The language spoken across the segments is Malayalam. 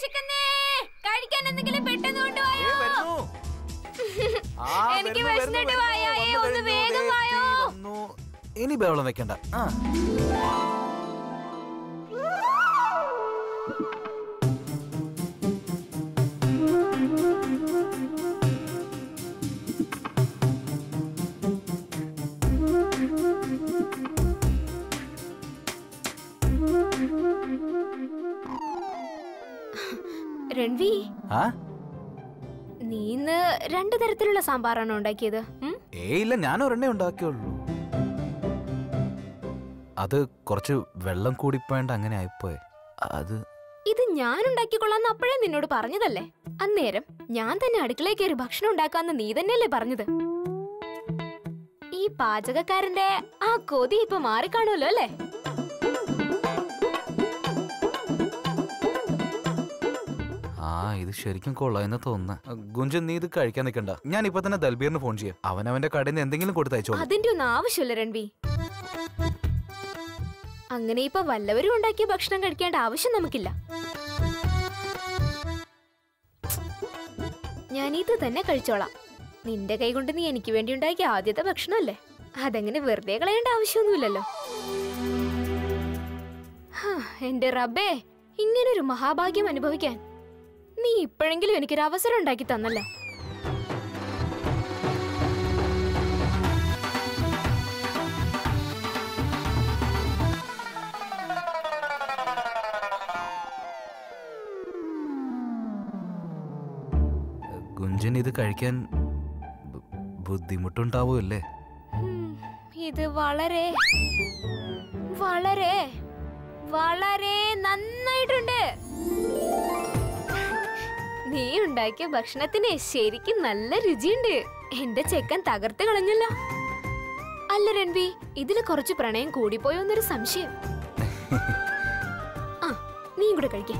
വിശക്കുന്നേ കഴിക്കാൻ എന്തെങ്കിലും പെട്ടെന്ന് കൊണ്ടുപോയോ ഏ, വരുന്നു. ആ, എനിക്ക് വരുന്നു, വിശന്നിട്ട് വരുന്നു, വായോ, ഏ, വന്നു ഒന്ന് കഴിഞ്ഞു, വേഗം ദേ, വായോ. തീ വന്നു. ഇനി ബഹളം വെക്കണ്ട ആ രൺവി ആ നീ ഇന്ന് രണ്ടു തരത്തിലുള്ള സാമ്പാറാണോ ഉണ്ടാക്കിയത് ഉം? ഏ ഇല്ല ഞാൻ ഒരെണ്ണേ ഉണ്ടാക്കിയുള്ളൂ അത് കുറച്ച് വെള്ളം കൂടിപ്പോയണ്ട് അങ്ങനെ ആയിപ്പോയെ അത് ഇത് ഞാൻ ഉണ്ടാക്കിക്കൊള്ളാന്ന് അപ്പോഴേ നിന്നോട് പറഞ്ഞതല്ലേ അന്നേരം ഞാൻ തന്നെ അടുക്കളയിൽ കയറി ഭക്ഷണം ഉണ്ടാക്കാന്ന് നീ തന്നെയല്ലേ പറഞ്ഞത് ഈ പാചകക്കാരന്റെ ആ കൊതി ഇപ്പൊ മാറിക്കാണുമല്ലോ അല്ലേ ആ ഇത് ശരിക്കും കൊള്ളാമെന്ന് തോന്നുന്ന ഗുഞ്ചൻ നീ ഇത് കഴിക്കാൻ നിൽക്കണ്ട ഞാൻ ഇപ്പൊ തന്നെ ദൽബീറിന് ഫോൺ ചെയ്യാം അവൻ അവന്റെ കടയിൽ നിന്ന് എന്തെങ്കിലും കൊടുത്തയച്ചോളൂ അതിന്റെ ഒന്നും ആവശ്യമില്ല രൺവി അങ്ങനെ ഇപ്പൊ വല്ലവരും ഉണ്ടാക്കിയ ഭക്ഷണം കഴിക്കേണ്ട ആവശ്യം നമുക്കില്ല ഞാൻ ഇത് തന്നെ കഴിച്ചോളാം നിന്റെ കൈ കൊണ്ട് നീ എനിക്ക് വേണ്ടി ഉണ്ടാക്കിയ ആദ്യത്തെ ഭക്ഷണമല്ലേ അതങ്ങനെ വെറുതെ കളയേണ്ട ആവശ്യമൊന്നുമില്ലല്ലോ ഹാ, എന്റെ റബ്ബേ ഇങ്ങനൊരു മഹാഭാഗ്യം അനുഭവിക്കാൻ നീ ഇപ്പോഴെങ്കിലും എനിക്കൊരു അവസരം ഉണ്ടാക്കി തന്നല്ലോ ഗുഞ്ചൻ ഇത് കഴിക്കാൻ ബു- ബുദ്ധിമുട്ടുണ്ടാവുമല്ലേ ഉം, ഇത് വളരെ വളരെ വളരെ നന്നായിട്ടുണ്ട് നീ ഉണ്ടാക്കിയ ഭക്ഷണത്തിന് ശരിക്കും നല്ല രുചിയുണ്ട് എന്റെ ചെക്കൻ തകർത്ത് കളഞ്ഞല്ലോ അല്ല രൺവി ഇതില് കുറച്ച് പ്രണയം കൂടിപ്പോയോ എന്നൊരു സംശയം ആ നീയും കൂടെ കഴിക്കേ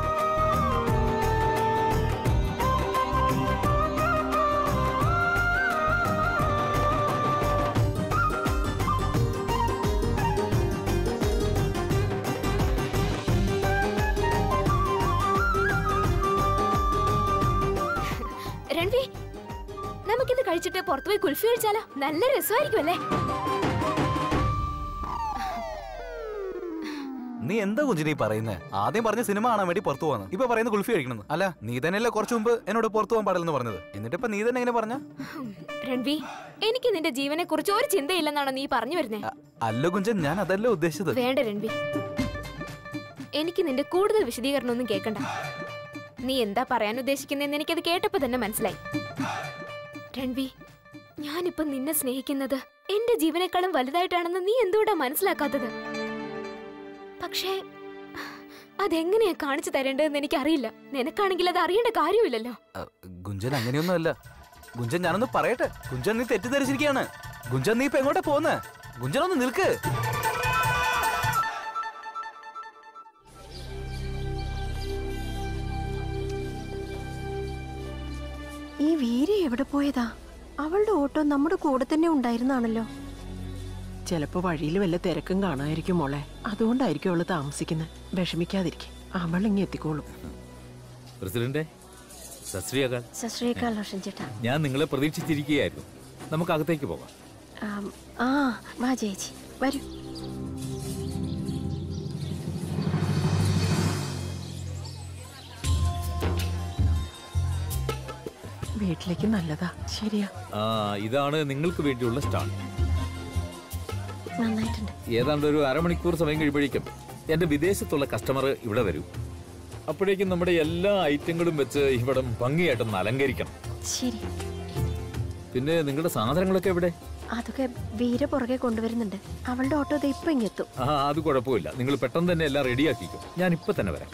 രൺവി നമുക്കിത് കഴിച്ചിട്ട് പുറത്തുപോയി കുൽഫി കഴിച്ചാലോ നല്ല രസമായിരിക്കും അല്ലേ നീ എന്താ കുഞ്ചിനി പറയുന്നേ ആദ്യം പറഞ്ഞ സിനിമ കാണാൻ വേണ്ടി പുറത്തു പോകാന്ന് ഇപ്പൊ പറയുന്ന കുൽഫി കഴിക്കണമെന്ന് അല്ല നീ തന്നെയല്ലേ കുറച്ചു മുമ്പ് എന്നോട് പുറത്തു പോകാൻ പാടില്ലെന്ന് പറഞ്ഞത് എന്നിട്ട് ഇപ്പൊ നീ തന്നെ എങ്ങനെ പറഞ്ഞ ഹും, രൺവി എനിക്ക് നിന്റെ ജീവനെ കുറിച്ച് ഒരു ചിന്തയില്ലെന്നാണോ നീ പറഞ്ഞു വരുന്നേ അല്ല കുഞ്ചൻ ഞാൻ അതല്ല ഉദ്ദേശിച്ചത് വേണ്ട രൺവി എനിക്ക് നിന്റെ കൂടുതൽ വിശദീകരണമൊന്നും കേൾക്കണ്ട നീ എന്താ പറയാൻ ഉദ്ദേശിക്കുന്നതെന്ന് എനിക്കത് കേട്ടപ്പോ തന്നെ മനസ്സിലായി രൺവി ഞാനിപ്പോ നിന്നെ സ്നേഹിക്കുന്നത് എന്റെ ജീവനേക്കാളും വലുതായിട്ടാണെന്ന് നീ എന്തുകൊണ്ടാ മനസ്സിലാക്കാത്തത് പക്ഷേ അതെങ്ങനെയാ കാണിച്ചു തരേണ്ടതെന്ന് എനിക്കറിയില്ല നിനക്കാണെങ്കിൽ അത് അറിയേണ്ട കാര്യമില്ലല്ലോ അ, ഗുഞ്ചൻ അങ്ങനെയൊന്നും അല്ല ഗുഞ്ചൻ ഞാനൊന്ന് പറയട്ടെ ഗുഞ്ചൻ നീ തെറ്റിദ്ധരിച്ചിരിക്കുകയാണ് ഗുഞ്ചൻ നീ ഇപ്പൊ എങ്ങോട്ടാ പോന്ന് ഗുഞ്ചൻ ഒന്ന് നിൽക്ക് ഈ വീര എവിടെ പോയതാ അവളുടെ ഓട്ടോ നമ്മുടെ കൂടെ തന്നെ ഉണ്ടായിരുന്നാണല്ലോ ചിലപ്പോ വഴിയിൽ വല്ല തിരക്കും കാണാതിരിക്കും മോളെ അതുകൊണ്ടായിരിക്കും അവള് താമസിക്കുന്നത് വിഷമിക്കാതിരിക്കും അവൾ ഇങ്ങ് എത്തിക്കോളും പ്രസിഡന്റെ സത് ശ്രീ അകാൽ സശ്രീകാൽ റോഷൻ ചേട്ടാ ഞാൻ നിങ്ങളെ പ്രതീക്ഷിച്ചിരിക്കുകയായിരുന്നു നമുക്ക് അകത്തേക്ക് പോകാം ആം, ആ വാ ചേച്ചി വരൂ വീട്ടിലേക്ക് നല്ലതാ ശരിയാ ആ ഇതാണ് നിങ്ങൾക്ക് വേണ്ടിയുള്ള സ്റ്റാൾ നന്നായിട്ടുണ്ട് ഏതാണ്ട് ഒരു അരമണിക്കൂർ സമയം കഴിയുമ്പോഴേക്കും എന്റെ വിദേശത്തുള്ള കസ്റ്റമർ ഇവിടെ വരും അപ്പോഴേക്കും നമ്മുടെ എല്ലാ ഐറ്റങ്ങളും വെച്ച് ഇവിടം ഭംഗിയായിട്ടൊന്ന് അലങ്കരിക്കണം ശരി പിന്നെ നിങ്ങളുടെ സാധനങ്ങളൊക്കെ എവിടെ അതൊക്കെ വീര പുറകെ കൊണ്ടുവരുന്നുണ്ട് അവളുടെ ഓട്ടോ ദേ ഇപ്പൊ ഇങ്ങെത്തും ആ അത് കുഴപ്പമില്ല നിങ്ങൾ പെട്ടെന്ന് തന്നെ എല്ലാം റെഡിയാക്കിക്കും ഞാൻ ഇപ്പൊ തന്നെ വരാം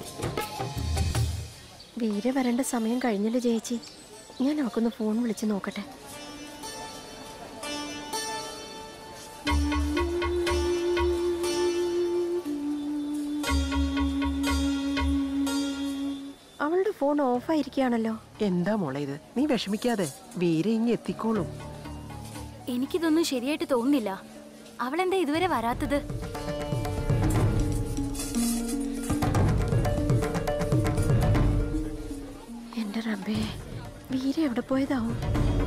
വീര വരേണ്ട സമയം കഴിഞ്ഞല്ലോ ചേച്ചി ഞാൻ അവക്കൊന്ന് ഫോൺ വിളിച്ച് നോക്കട്ടെ അവളുടെ ഫോൺ ഓഫായിരിക്കുകയാണല്ലോ എന്താ മോളെ ഇത് നീ വിഷമിക്കാതെ വീര ഇങ്ങ് എത്തിക്കോളും എനിക്കിതൊന്നും ശരിയായിട്ട് തോന്നുന്നില്ല അവളെന്താ ഇതുവരെ വരാത്തത് ദൈവമേ വീര എവിടെ പോയതാവും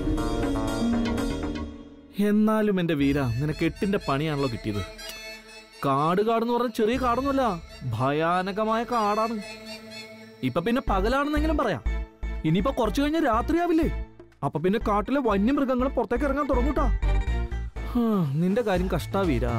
എന്നാലും എന്റെ വീര നിനക്ക് എട്ടിന്റെ പണിയാണല്ലോ കിട്ടിയത് കാട് കാടെന്ന് പറഞ്ഞ ചെറിയ കാടൊന്നുമല്ല ഭയാനകമായ കാടാണ് ഇപ്പൊ പിന്നെ പകലാണെന്നെങ്കിലും പറയാം ഇനിയിപ്പോ കുറച്ചു കഴിഞ്ഞാൽ രാത്രിയാവില്ലേ അപ്പൊ പിന്നെ കാട്ടിലെ വന്യമൃഗങ്ങൾ പുറത്തേക്ക് ഇറങ്ങാൻ തുടങ്ങൂട്ടാ ഹാ, നിന്റെ കാര്യം കഷ്ടാ വീരാ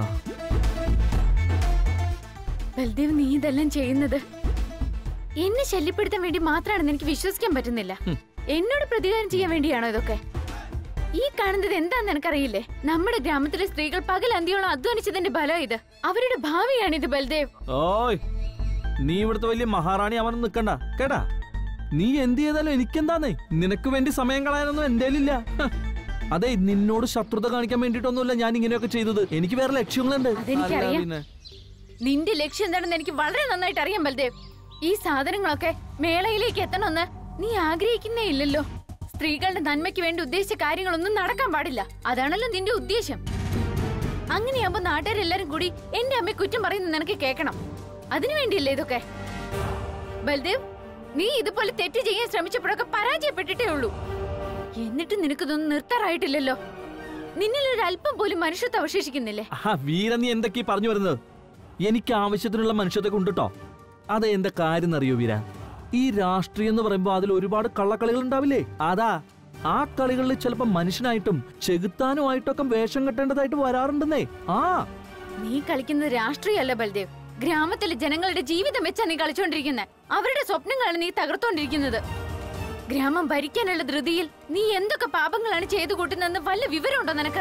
ബൽദേവ് നീ ഇതെല്ലാം ചെയ്യുന്നത് എന്നെ ശല്യപ്പെടുത്താൻ വേണ്ടി മാത്രമാണെന്ന് എനിക്ക് വിശ്വസിക്കാൻ പറ്റുന്നില്ല എന്നോട് പ്രതികാരം ചെയ്യാൻ വേണ്ടിയാണോ ഇതൊക്കെ ഈ കാണുന്നത് എന്താന്ന് എനിക്കറിയില്ലേ നമ്മുടെ ഗ്രാമത്തിലെ സ്ത്രീകൾ പകൽ അന്തിയോളം അധ്വാനിച്ചതിന്റെ ഫലം ഇത് അവരുടെ ഭാവിയാണിത് ബൽദേവ് ഓയ് നീ ഇവിടുത്തെ വലിയ മഹാറാണി അവൻ നിക്കണ്ട കേട്ടാ നീ എന്ത് ചെയ്താലും എനിക്കെന്താന്നേ നിനക്ക് വേണ്ടി സമയം കളയാനൊന്നും എന്റെ ഇല്ല അതെ നിന്നോട് ശത്രുത കാണിക്കാൻ വേണ്ടിട്ടൊന്നുമില്ല ഞാൻ ഇങ്ങനെയൊക്കെ ചെയ്തത് എനിക്ക് വേറെ ലക്ഷ്യങ്ങളുണ്ട് അതെനിക്കറിയാം. അല്ല പിന്നെ നിന്റെ ലക്ഷ്യം എന്താണെന്ന് എനിക്ക് വളരെ നന്നായിട്ട് അറിയാം ബൽദേവ് ഈ സാധനങ്ങളൊക്കെ മേളയിലേക്ക് എത്തണമെന്ന് നീ ആഗ്രഹിക്കുന്നേ ഇല്ലല്ലോ സ്ത്രീകളുടെ നന്മയ്ക്ക് വേണ്ടി ഉദ്ദേശിച്ച കാര്യങ്ങളൊന്നും നടക്കാൻ പാടില്ല അതാണല്ലോ നിന്റെ ഉദ്ദേശം അങ്ങനെയാകുമ്പോ നാട്ടുകാരെല്ലാരും കൂടി എന്റെ അമ്മയെ കുറ്റം പറയുന്നത് നിനക്ക് കേൾക്കണം അതിനു വേണ്ടിയല്ലേ ഇതൊക്കെ ബൽദേവ് നീ ഇതുപോലെ തെറ്റ് ചെയ്യാൻ ശ്രമിച്ചപ്പോഴൊക്കെ പരാജയപ്പെട്ടിട്ടേ ഉള്ളൂ എന്നിട്ട് നിനക്കിതൊന്നും നിർത്താറായിട്ടില്ലല്ലോ നിന്നിൽ ഒരു അല്പം പോലും മനുഷ്യത്വം അവശേഷിക്കുന്നില്ലേ ആ വീര നീ എന്തൊക്കെയാ പറഞ്ഞു വരുന്നത് എനിക്ക് ആവശ്യത്തിനുള്ള മനുഷ്യത്തെ കൊണ്ടിട്ടോ അതെ എന്താ കാര്യം അറിയോ വീര ഈ രാഷ്ട്രീയം എന്ന് പറയുമ്പോ അതിൽ ഒരുപാട് കള്ളക്കളികൾ ഉണ്ടാവില്ലേ അതാ ആ കളികളിൽ ചിലപ്പോ മനുഷ്യനായിട്ടും ചെകുത്താനുമായിട്ടൊക്കെ വേഷം കെട്ടേണ്ടതായിട്ട് വരാറുണ്ടെന്നേ ആ നീ കളിക്കുന്നത് രാഷ്ട്രീയമല്ല ബൽദേവ് ഗ്രാമത്തിലെ ജനങ്ങളുടെ ജീവിതം വെച്ചാ നീ കളിച്ചോണ്ടിരിക്കുന്നത് അവരുടെ സ്വപ്നങ്ങളാണ് നീ തകർത്തോണ്ടിരിക്കുന്നത് ഗ്രാമം ഭരിക്കാനുള്ള ധൃതിയിൽ നീ എന്തൊക്കെ പാപങ്ങളാണ് ചെയ്തു കൂട്ടുന്നതെന്ന് വല്ല വിവരമുണ്ടോ നിനക്ക്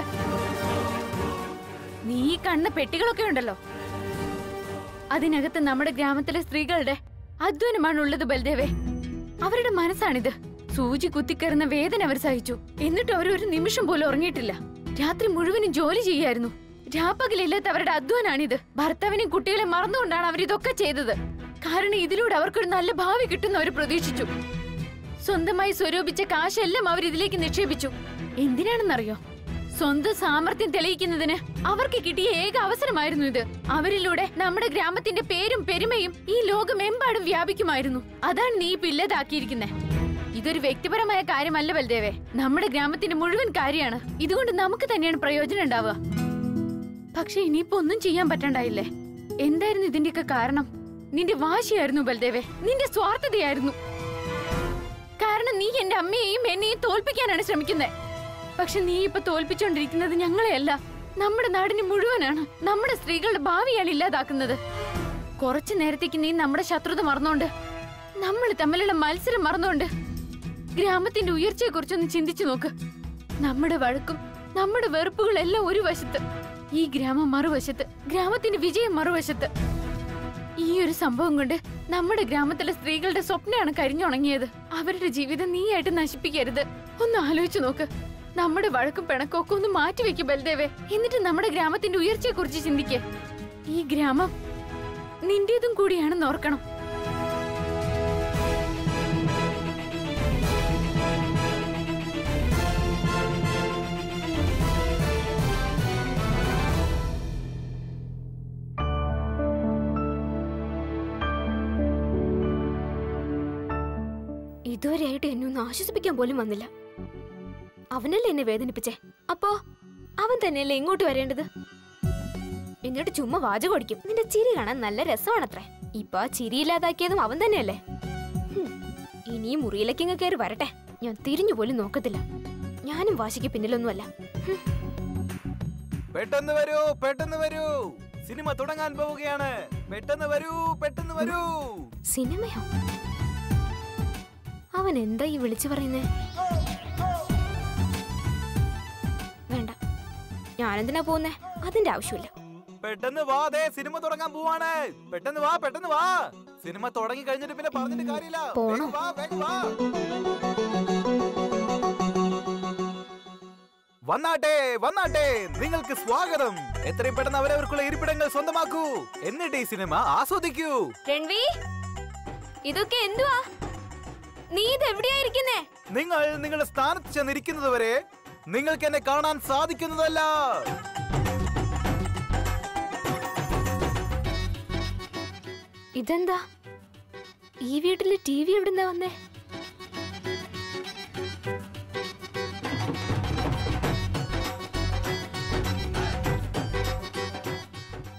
നീ ഈ കണ്ണ പെട്ടികളൊക്കെ ഉണ്ടല്ലോ അതിനകത്ത് നമ്മുടെ ഗ്രാമത്തിലെ സ്ത്രീകളുടെ അധ്വാനമാണ് ഉള്ളത് ബൽദേവേ അവരുടെ മനസ്സാണിത് സൂചി കുത്തിക്കയറുന്ന വേദന അവർ സഹിച്ചു എന്നിട്ട് അവർ ഒരു നിമിഷം പോലും ഉറങ്ങിയിട്ടില്ല രാത്രി മുഴുവനും ജോലി ചെയ്യായിരുന്നു രാപ്പകലില്ലാത്ത അവരുടെ അധ്വാനാണിത് ഭർത്താവിനെയും കുട്ടികളെ മറന്നുകൊണ്ടാണ് അവർ ഇതൊക്കെ ചെയ്തത് കാരണം ഇതിലൂടെ അവർക്കൊരു നല്ല ഭാവി കിട്ടുന്ന അവർ പ്രതീക്ഷിച്ചു സ്വന്തമായി സ്വരൂപിച്ച കാശെല്ലാം അവർ ഇതിലേക്ക് നിക്ഷേപിച്ചു എന്തിനാണെന്നറിയോ സ്വന്തം സാമർത്ഥ്യം തെളിയിക്കുന്നതിന് അവർക്ക് കിട്ടിയ ഏക അവസരമായിരുന്നു ഇത് അവരിലൂടെ നമ്മുടെ ഗ്രാമത്തിന്റെ പേരും പെരുമയും ഈ ലോകമെമ്പാടും വ്യാപിക്കുമായിരുന്നു അതാണ് നീ ഇപ്പൊ ഇല്ലാതാക്കിയിരിക്കുന്നത് ഇതൊരു വ്യക്തിപരമായ കാര്യമല്ല ബൽദേവേ നമ്മുടെ ഗ്രാമത്തിന്റെ മുഴുവൻ കാര്യമാണ് ഇതുകൊണ്ട് നമുക്ക് തന്നെയാണ് പ്രയോജനം ഉണ്ടാവുക പക്ഷെ ഇനിയിപ്പോ ഒന്നും ചെയ്യാൻ പറ്റണ്ടായില്ലേ എന്തായിരുന്നു ഇതിന്റെയൊക്കെ കാരണം നിന്റെ വാശിയായിരുന്നു ബൽദേവേ നിന്റെ സ്വാർത്ഥതയായിരുന്നു കാരണം നീ എന്റെ അമ്മയെയും എന്നെയും തോൽപ്പിക്കാനാണ് ശ്രമിക്കുന്നത് പക്ഷെ നീ ഇപ്പൊ തോൽപ്പിച്ചോണ്ടിരിക്കുന്നത് ഞങ്ങളെയല്ല നമ്മുടെ നാടിന് മുഴുവനാണ് നമ്മുടെ സ്ത്രീകളുടെ ഭാവിയാണ് ഇല്ലാതാക്കുന്നത് കുറച്ചു നേരത്തേക്ക് നീ നമ്മുടെ ശത്രുത മറന്നോണ്ട് നമ്മൾ തമ്മിലുള്ള മത്സരം മറന്നോണ്ട് ഗ്രാമത്തിന്റെ ഉയർച്ചയെ കുറിച്ചൊന്ന് ചിന്തിച്ചു നോക്ക് നമ്മുടെ വഴക്കും നമ്മുടെ വെറുപ്പുകളെല്ലാം ഒരു വശത്ത് ഈ ഗ്രാമം മറുവശത്ത് ഗ്രാമത്തിന്റെ വിജയം മറുവശത്ത് ഈ ഒരു സംഭവം കൊണ്ട് നമ്മുടെ ഗ്രാമത്തിലെ സ്ത്രീകളുടെ സ്വപ്നമാണ് കരിഞ്ഞുണങ്ങിയത് അവരുടെ ജീവിതം നീയായിട്ട് നശിപ്പിക്കരുത് ഒന്ന് ആലോചിച്ചു നോക്ക് നമ്മുടെ വഴക്കും പിണക്കും ഒക്കെ ഒന്ന് മാറ്റിവെക്ക് ബൽദേവേ എന്നിട്ട് നമ്മുടെ ഗ്രാമത്തിന്റെ ഉയർച്ചയെ കുറിച്ച് ചിന്തിക്ക് ഈ ഗ്രാമം നിന്റേതും കൂടിയാണെന്ന് ഓർക്കണം ഇതുവരെയായിട്ട് എന്നെ ഒന്ന് ആശ്വസിപ്പിക്കാൻ പോലും വന്നില്ല അവനല്ലേ എന്നെ വേദനിപ്പിച്ചേ അപ്പോ അവൻ തന്നെയല്ലേ ഇങ്ങോട്ട് വരേണ്ടത് എന്നിട്ട് ചുമ്മാ വാചകം അടിക്കും നിന്റെ ചിരി കാണാൻ നല്ല രസമാണത്രേ ഇപ്പൊ ആ ചിരി ഇല്ലാതാക്കിയതും അവൻ തന്നെയല്ലേ ഹും, ഇനി ഈ മുറിയിലേക്ക് ഇങ്ങ് കയറി വരട്ടെ ഞാൻ തിരിഞ്ഞു പോലും നോക്കത്തില്ല ഞാനും വാശിക്ക് പിന്നിലൊന്നുമല്ല പെട്ടെന്ന് വരൂ പെട്ടെന്ന് വരൂ സിനിമ തുടങ്ങാൻ പോവുകയാണ് പെട്ടെന്ന് വരൂ പെട്ടെന്ന് വരൂ സിനിമയോ അവൻ എന്താ ഈ വിളിച്ചു പറയുന്നേ വേണ്ട ഞാനെന്തിനാ പോകുന്നേ അതിന്റെ ആവശ്യമില്ല പെട്ടെന്ന് വാ ദേ സിനിമ തുടങ്ങാൻ പോവാണ് പെട്ടെന്ന് വാ പെട്ടെന്ന് വാ സിനിമ തുടങ്ങി കഴിഞ്ഞിട്ട് പിന്നെ പറഞ്ഞിട്ട് കാര്യമില്ല പോണോ? വേഗം വാ വേഗം വാ വന്നാട്ടെ വന്നാട്ടെ നിങ്ങൾക്ക് സ്വാഗതം എത്രയും പെട്ടെന്ന് അവരവർക്കുള്ള ഇരിപ്പിടങ്ങൾ സ്വന്തമാക്കൂ എന്നിട്ട് ഈ സിനിമ ആസ്വദിക്കൂ രൺവി ഇതൊക്കെ എന്തുവാ നീ ഇത് എവിടെയായിരിക്കുന്നേ നിങ്ങൾ നിങ്ങളുടെ സ്ഥാനത്ത് ചെന്നിരിക്കുന്നത് വരെ നിങ്ങൾക്ക് എന്നെ കാണാൻ സാധിക്കുന്നതല്ല ഇതെന്താ ഈ വീട്ടില് ടി വി എവിടുന്നാ വന്നേ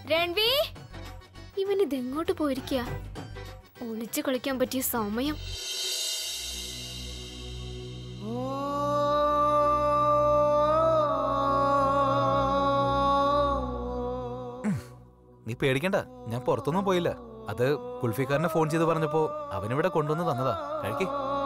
രൺവി ഇവൻ ഇത് എങ്ങോട്ട് പോയിരിക്കുക ഒളിച്ചു കളിക്കാൻ പറ്റിയ സമയം നീ പേടിക്കണ്ട ഞാൻ പുറത്തൊന്നും പോയില്ല അത് കുൽഫിക്കാരനെ ഫോൺ ചെയ്ത് പറഞ്ഞപ്പോ അവനിവിടെ കൊണ്ടുവന്ന് തന്നതാ കഴിക്ക്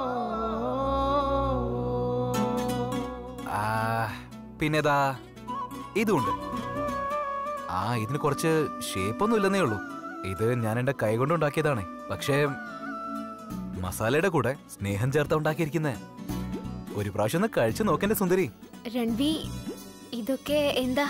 ആ പിന്നെതാ ഇതുണ്ട് ആ ഇതിന് കുറച്ച് ഷേപ്പൊന്നും ഇല്ലെന്നേ ഉള്ളൂ ഇത് ഞാൻ എന്റെ കൈ കൊണ്ട് ഉണ്ടാക്കിയതാണ് പക്ഷേ മസാലയുടെ കൂടെ സ്നേഹം ചേർത്ത ഉണ്ടാക്കിയിരിക്കുന്നേ ഒരു പ്രാവശ്യം ഒന്ന് കഴിച്ചു നോക്കേണ്ട സുന്ദരി രൺവി ഇതൊക്കെ എന്താ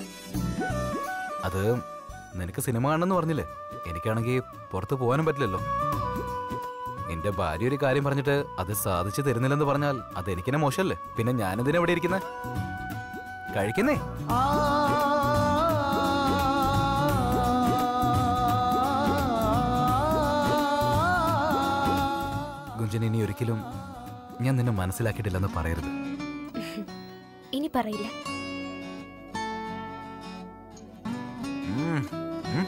അത് നിനക്ക് സിനിമ കാണണമെന്ന് പറഞ്ഞില്ലേ എനിക്കാണെങ്കിൽ പുറത്ത് പോകാനും പറ്റില്ലല്ലോ എന്റെ ഭാര്യ ഒരു കാര്യം പറഞ്ഞിട്ട് അത് സാധിച്ചു തരുന്നില്ലെന്ന് പറഞ്ഞാൽ അത് എനിക്കെന്നെ മോശമല്ലേ പിന്നെ ഞാനെന്തിനാ ഇവിടെ ഇരിക്കുന്നത് കഴിക്കുന്നേ ഗുഞ്ചൻ ഇനി ഒരിക്കലും ഞാൻ നിന്നെ മനസ്സിലാക്കിയിട്ടില്ലെന്ന് പറയരുത് ഇനി പറയില്ല ഉം, ഉം.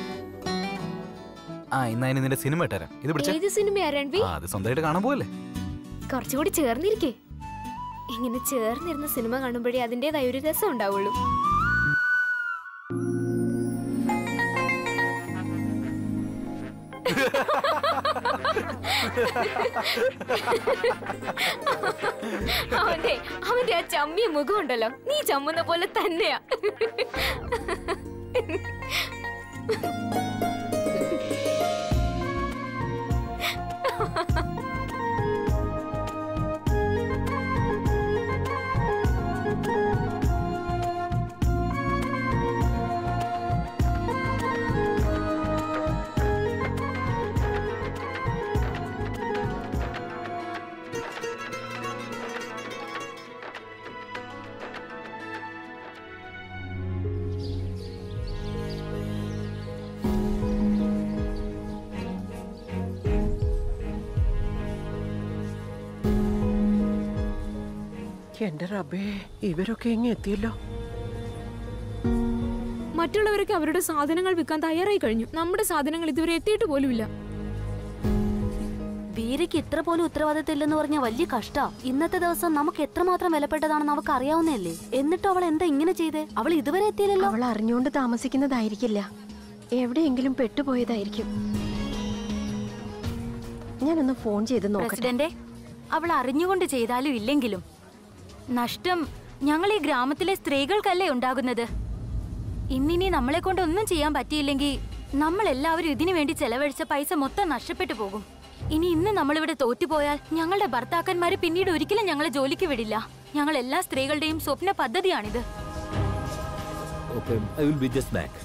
ആ ഇന്നാ ഇനി നിന്റെ സിനിമ ഇട്ടുതരാം ഇത് പിടിച്ച ഏത് സിനിമയാ രൺവി ആ അത് സ്വന്തമായിട്ട് കാണാൻ പോവല്ലേ കുറച്ചുകൂടി ചേർന്നിരിക്കേ ഇങ്ങനെ ചേർന്നിരുന്ന സിനിമ കാണുമ്പോഴേ അതിൻ്റെതായ ഒരു രസം ഉണ്ടാവുള്ളൂ അവന്റെ അവന്റെ ആ ചമ്മിയ മുഖം ഉണ്ടല്ലോ നീ ചമ്മുന്ന പോലെ തന്നെയാ എന്റെ റബേ ഇവരൊക്കെ എങ്ങ എത്തിയല്ലോ മറ്റുള്ളവരൊക്കെ അവരുടെ സാധനങ്ങൾ വിൽക്കാൻ തയ്യാറായി കഴിഞ്ഞു നമ്മുടെ സാധനങ്ങൾ ഇതുവരെ എത്തിയിട്ട് പോലുമില്ല വീരയ്ക്ക് ഇത്ര പോലും ഉത്തരവാദിത്തം ഇല്ലെന്ന് പറഞ്ഞ വലിയ കഷ്ടാ ഇന്നത്തെ ദിവസം നമുക്ക് എത്രമാത്രം വിലപ്പെട്ടതാണെന്ന് അവൾക്ക് അറിയാവുന്നതല്ലേ എന്നിട്ടും അവൾ എന്താ ഇങ്ങനെ ചെയ്തേ അവൾ ഇതുവരെ എത്തിയില്ലല്ലോ അവൾ അറിഞ്ഞുകൊണ്ട് താമസിക്കുന്നതായിരിക്കില്ല എവിടെയെങ്കിലും പെട്ടുപോയതായിരിക്കും ഞാനൊന്ന് ഫോൺ ചെയ്ത് നോക്കട്ടെ പ്രസിഡന്റെ അവൾ അറിഞ്ഞുകൊണ്ട് ചെയ്താലും ഇല്ലെങ്കിലും നഷ്ടം ഞങ്ങൾ ഈ ഗ്രാമത്തിലെ സ്ത്രീകൾക്കല്ലേ ഉണ്ടാകുന്നത് ഇന്നിനി നമ്മളെ കൊണ്ട് ഒന്നും ചെയ്യാൻ പറ്റിയില്ലെങ്കിൽ നമ്മൾ എല്ലാവരും ഇതിനു വേണ്ടി ചെലവഴിച്ച പൈസ മൊത്തം നഷ്ടപ്പെട്ടു പോകും ഇനി ഇന്ന് നമ്മളിവിടെ തോറ്റുപോയാൽ ഞങ്ങളുടെ ഭർത്താക്കന്മാര് പിന്നീട് ഒരിക്കലും ഞങ്ങളെ ജോലിക്ക് വിടില്ല ഞങ്ങൾ എല്ലാ സ്ത്രീകളുടെയും സ്വപ്ന പദ്ധതിയാണിത് okay I will be just back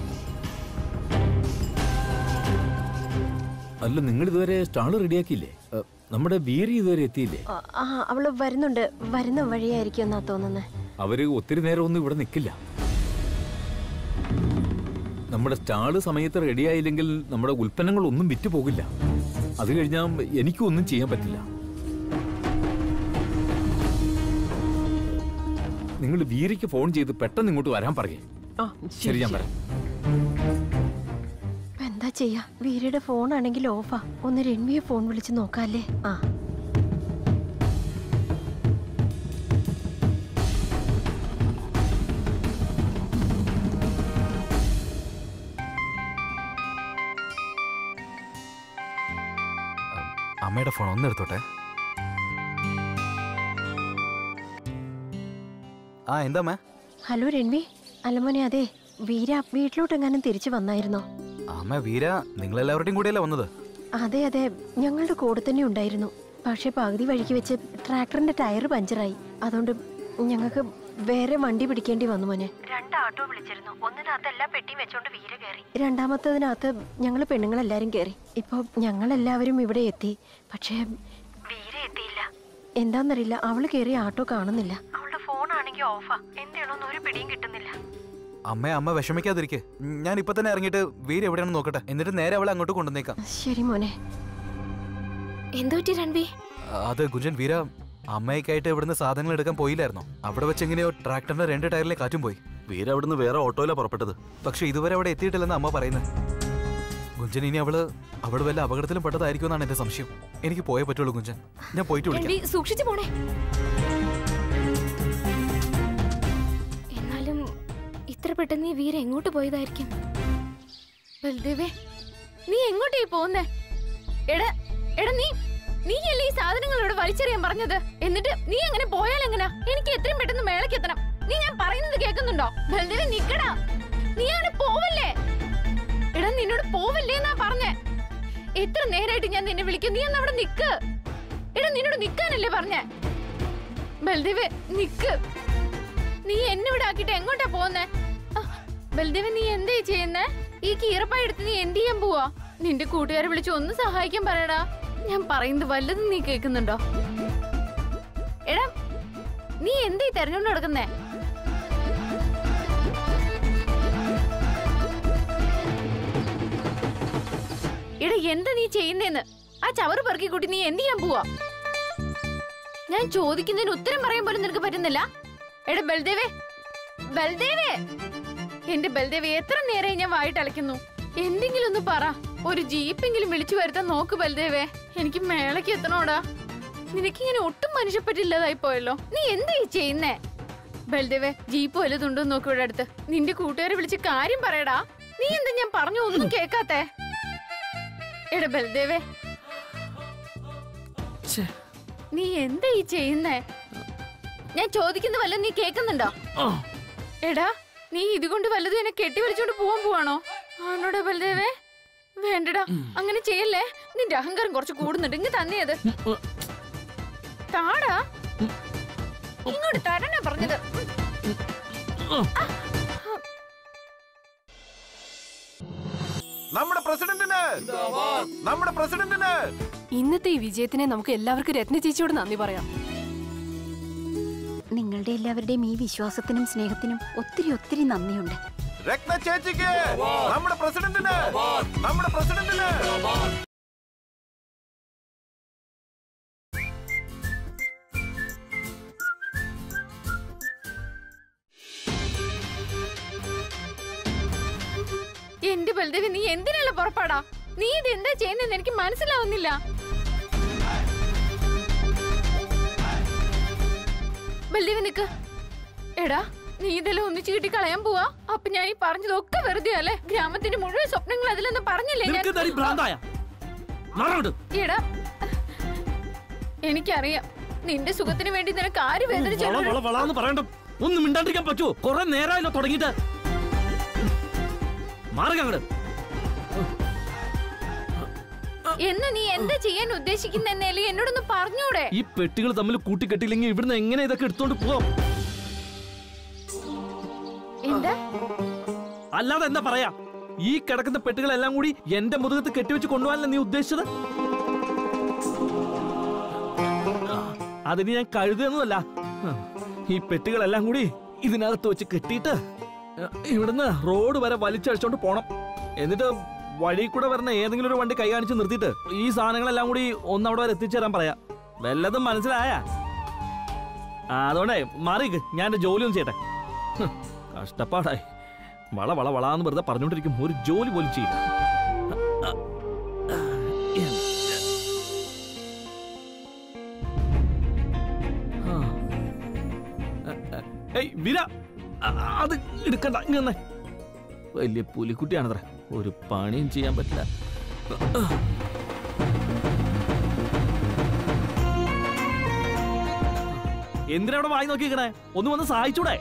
അല്ല നിങ്ങൾ ഇതുവരെ സ്റ്റാള് റെഡിയാക്കിയില്ലേ അ, നമ്മുടെ വീരി ഇതുവരെ എത്തിയില്ലേ ആ, ആ അവള് വരുന്നുണ്ട് വരുന്ന വഴിയായിരിക്കും എന്നാ തോന്നുന്നത് അവര് ഒത്തിരി നേരം ഒന്നും ഇവിടെ നിൽക്കില്ല നമ്മുടെ സ്റ്റാള് സമയത്ത് റെഡിയായില്ലെങ്കിൽ നമ്മുടെ ഉൽപ്പന്നങ്ങൾ ഒന്നും വിറ്റ് പോകില്ല അത് കഴിഞ്ഞാൽ എനിക്കും ഒന്നും ചെയ്യാൻ പറ്റില്ല നിങ്ങൾ വീരയ്ക്ക് ഫോൺ ചെയ്ത് പെട്ടെന്ന് ഇങ്ങോട്ട് വരാൻ പറയേ ആ ശരി ഞാൻ വരാം ഇപ്പൊ എന്താ ചെയ്യാ വീരയുടെ ഫോൺ ആണെങ്കിൽ ഓഫാ ഒന്ന് രൺവിയെ ഫോൺ വിളിച്ച് നോക്കാല്ലേ ആ അമ്മയുടെ ഫോൺ ഒന്ന് എടുത്തോട്ടെ ആ എന്താ അമ്മ ഹലോ രൺവി അല്ലമോനെ അതെ വീര വീട്ടിലോട്ടെങ്ങാനും തിരിച്ചു വന്നായിരുന്നോ അമ്മ വീര നിങ്ങളെല്ലാവരുടെയും കൂടിയല്ലേ വന്നത് അതെ അതെ ഞങ്ങളുടെ കൂടെ തന്നെ ഉണ്ടായിരുന്നു പക്ഷെ പകുതി വഴിക്ക് വെച്ച് ട്രാക്ടറിന്റെ ടയർ പഞ്ചറായി അതുകൊണ്ട് ഞങ്ങൾക്ക് വേറെ വണ്ടി പിടിക്കേണ്ടി വന്നു മോനെ രണ്ട് ഓട്ടോ വിളിച്ചിരുന്നു ഒന്നിനകത്ത് എല്ലാ പെട്ടിയും വെച്ചോണ്ട് വീര കയറി രണ്ടാമത്തതിനകത്ത് ഞങ്ങൾ പെണ്ണുങ്ങളെല്ലാരും കയറി ഇപ്പൊ ഞങ്ങളെല്ലാവരും ഇവിടെ എത്തി പക്ഷേ വീര എത്തിയില്ല എന്താന്നറിയില്ല അവള് കയറിയ ആട്ടോ കാണുന്നില്ല അവളുടെ ഫോൺ ആണെങ്കിൽ ഓഫാ എന്താണോന്ന് ഒരു പിടിയും കിട്ടുന്നില്ല അമ്മ അമ്മ വിഷമിക്കാതിരിക്കെ ഞാൻ ഇപ്പൊ തന്നെ ഇറങ്ങിയിട്ട് വീര എവിടെയാണെന്ന് നോക്കട്ടെ എന്നിട്ട് നേരെ അവളെ അങ്ങോട്ട് കൊണ്ടുവന്നേക്കാം ശരി മോനെ എന്തോ പറ്റി രൺവി അത് ഗുഞ്ചൻ വീര അമ്മയ്ക്കായിട്ട് ഇവിടുന്ന് സാധനങ്ങൾ എടുക്കാൻ പോയില്ലായിരുന്നോ അവിടെ വെച്ച് എങ്ങനെയോ ട്രാക്ടറിന്റെ രണ്ട് ടയറിലെ കാറ്റും പോയി വീര അവിടുന്ന് വേറെ ഓട്ടോയിലാ പുറപ്പെട്ടത് പക്ഷെ ഇതുവരെ അവിടെ എത്തിയിട്ടില്ലെന്ന് അമ്മ പറയുന്നത് ഗുഞ്ചൻ ഇനി അവള് അവിടെ വല്ല അപകടത്തിലും പെട്ടതായിരിക്കും എന്നാണ് എന്റെ സംശയം എനിക്ക് പോയേ പറ്റുള്ളൂ ഗുഞ്ചൻ ഞാൻ പോയിട്ട് വിളിക്കാം രൺവി സൂക്ഷിച്ചു പോണേ എന്നാലും ഇത്ര പെട്ടെന്ന് ഈ വീര എങ്ങോട്ട് പോയതായിരിക്കും ബൽദേവേ നീ എങ്ങോട്ടേ പോകുന്നേ എടാ എടാ നീ നീയല്ലേ ഈ സാധനങ്ങൾ ഇവിടെ വലിച്ചെറിയാൻ പറഞ്ഞത് എന്നിട്ട് നീ അങ്ങനെ പോയാൽ എങ്ങനാ എനിക്ക് എത്രയും പെട്ടെന്ന് മേളയ്ക്ക് എത്തണം നീ ഞാൻ പറയുന്നത് കേൾക്കുന്നുണ്ടോ ബൽദേവേ നിക്കടാ നീ അങ്ങനെ പോവല്ലേ എടാ നിന്നോട് പോവല്ലേ എന്നാ പറഞ്ഞേ എത്ര നേരായിട്ട് ഞാൻ നിന്നെ വിളിക്കും നീ ഒന്ന് അവിടെ നിക്ക് എടാ നിന്നോട് നിക്കാനല്ലേ പറഞ്ഞേ ബൽദേവേ നിക്ക് നീ എന്നെ ഇവിടെ ആക്കിട്ട് എങ്ങോട്ടാ പോകുന്നേ ബൽദേവൻ നീ എന്തേ ചെയ്യുന്നേ ഈ കീറപ്പായ എടുത്ത് നീ എന്ത് ചെയ്യാൻ പോവാ നിന്റെ കൂട്ടുകാരെ വിളിച്ച് ഒന്ന് സഹായിക്കാൻ പറയടാ ഞാൻ പറയുന്നത് വല്ലതും നീ കേൾക്കുന്നുണ്ടോ എടാ നീ എന്തേ തെരഞ്ഞോണ്ട് നടക്കുന്നേ എടാ എന്താ നീ ചെയ്യുന്നേന്ന് ആ ചവറ് പെറുക്കി കൂട്ടി നീ എന്ത് ചെയ്യാൻ പോവാ ഞാൻ ചോദിക്കുന്നതിന് ഉത്തരം പറയാൻ പോലും നിനക്ക് പറ്റുന്നില്ല എടാ ബൽദേവേ ബൽദേവേ എന്റെ ബൽദേവി എത്ര നേരമായി ഞാൻ വായിട്ട് അലയ്ക്കുന്നു എന്തെങ്കിലും ഒന്ന് പറ ഒരു ജീപ്പെങ്കിലും വിളിച്ചു വരുത്താൻ നോക്ക് ബൽദേവേ എനിക്ക് മേളയ്ക്ക് എത്തണോടാ നിനക്കിങ്ങനെ ഒട്ടും മനുഷ്യപ്പറ്റില്ലാതായി പോയല്ലോ നീ എന്താ ഈ ചെയ്യുന്നേ ബൽദേവേ ജീപ്പ് വല്ലതുണ്ടോ നോക്ക് ഇവിടെ അടുത്ത് നിന്റെ കൂട്ടുകാരെ വിളിച്ച് കാര്യം പറയടാ നീ എന്താ ഞാൻ പറഞ്ഞു ഒന്നും കേക്കാത്തെ എടാ ബൽദേവേ ഛേ. നീ എന്താ ഈ ചെയ്യുന്നേ ഞാൻ ചോദിക്കുന്ന വല്ലതും നീ കേക്കുന്നുണ്ടോ ആ. എടാ നീ ഇതുകൊണ്ട് വല്ലതും എന്നെ കെട്ടി വലിച്ചോണ്ട് പോവാൻ പോവാണോ ആണോടാ ബൽദേവേ വേണ്ടടാ അങ്ങനെ ചെയ്യല്ലേ നിന്റെ അഹങ്കാരം കുറച്ച് കൂടുന്നുണ്ട് ഇങ്ങ് തന്നെയത് താടാ ഇങ്ങോട്ട് തരണ പറഞ്ഞത് നമ്മുടെ പ്രസിഡന്റിന് നമ്മുടെ പ്രസിഡന്റിന് ഇന്നത്തെ ഈ വിജയത്തിനെ നമുക്ക് എല്ലാവർക്കും രത്ന ചേച്ചിയോട് നന്ദി പറയാം നിങ്ങളുടെ എല്ലാവരുടെയും ഈ വിശ്വാസത്തിനും സ്നേഹത്തിനും ഒത്തിരി ഒത്തിരി നന്ദിയുണ്ട് രത്ന ചേച്ചിക്ക് നമ്മുടെ പ്രസിഡന്റിന് നമ്മുടെ പ്രസിഡന്റിന് എന്റെ ബൽദേവി നീ എന്തിനുള്ള പുറപ്പാടാ നീ ഇത് എന്താ ചെയ്യുന്നതെന്ന് എനിക്ക് മനസ്സിലാവുന്നില്ല ബൽദേവി നിക്ക് എടാ നീ ഇതെല്ലാം ഒന്നിച്ചു കിട്ടി കളയാൻ പോവാ അപ്പൊ ഞാൻ ഈ പറഞ്ഞതൊക്കെ വെറുതെ അല്ലേ ഗ്രാമത്തിന്റെ മുഴുവൻ സ്വപ്നങ്ങൾ അതിലൊന്നും പറഞ്ഞില്ലേ ഞാൻ നിനക്ക് തടി ഭ്രാന്തായ നാടോട്ട് എടാ എനിക്കറിയാം നിന്റെ സുഖത്തിന് വേണ്ടി നിനക്ക് ആര് വേദന വള ചെയ്തു വള വളാന്ന് പറയണ്ട ഒന്നും മിണ്ടാണ്ടിരിക്കാൻ പറ്റുമോ കുറെ നേരമായല്ലോ തുടങ്ങിയിട്ട് മാറുക അങ്ങട് എന്ന് നീ എന്താ ചെയ്യാൻ ഉദ്ദേശിക്കുന്നല്ലേ എന്നോടൊന്ന് പറഞ്ഞൂടെ ഈ പെട്ടികൾ തമ്മിൽ കൂട്ടിക്കെട്ടില്ലെങ്കിൽ ഇവിടുന്ന് എങ്ങനെ ഇതൊക്കെ എടുത്തോണ്ട് പോവാം എന്താ അല്ലാതെ എന്താ പറയാ ഈ കിടക്കുന്ന പെട്ടികളെല്ലാം കൂടി എന്റെ മുതുകത്ത് കെട്ടിവെച്ച് കൊണ്ടുപോകാനല്ല നീ ഉദ്ദേശിച്ചത് അതിന് ഞാൻ കഴുതുന്നതല്ല ഈ പെട്ടികളെല്ലാം കൂടി ഇതിനകത്ത് വെച്ച് കെട്ടിയിട്ട് ഇവിടുന്ന് റോഡ് വരെ വലിച്ചഴിച്ചോണ്ട് പോണം എന്നിട്ട് വഴി കൂടെ വരുന്ന ഏതെങ്കിലും ഒരു വണ്ടി കൈ കാണിച്ച് നിർത്തിയിട്ട് ഈ സാധനങ്ങളെല്ലാം കൂടി ഒന്ന് അവിടെ വരെ എത്തിച്ചു തരാൻ പറയാ വല്ലതും മനസ്സിലായ അതുകൊണ്ടേ മാറിക്ക് ഞാൻ എന്റെ ജോലി ഒന്ന് ചെയ്യട്ടെ ഹ്, കഷ്ടപ്പാടായി വള വള വളാന്ന് വെറുതെ പറഞ്ഞുകൊണ്ടിരിക്കും ഒരു ജോലി പോലും ചെയ്യില്ല ആ. ഏയ് വിര അ- അത് എടുക്കണ്ട ഇങ്ങനെ വലിയ പുലിക്കുട്ടിയാണത്ര ഒരു പണിയും ചെയ്യാൻ പറ്റില്ല എന്തിനാ അവിടെ വായി നോക്കിക്കണേ ഒന്ന് വന്ന് സഹായിച്ചൂടെ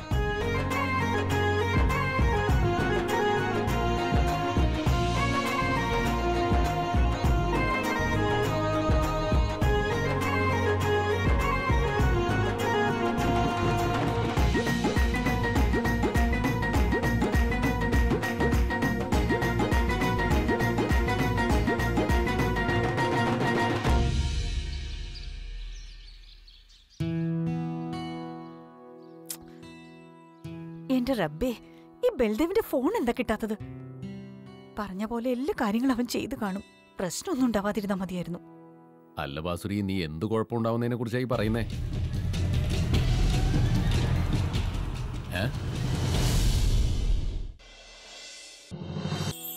എന്റെ റബ്ബേ ഈ ബൽദേവിന്റെ ഫോൺ എന്താ കിട്ടാത്തത് പറഞ്ഞ പോലെ എല്ലാ കാര്യങ്ങളും അവൻ ചെയ്തു കാണും പ്രശ്നമൊന്നും ഉണ്ടാവാതിരുന്നാ മതിയായിരുന്നു അല്ല ബാസുരി നീ എന്ത് കുഴപ്പമുണ്ടാവുന്നതിനെ കുറിച്ചായി പറയുന്നേ ഏ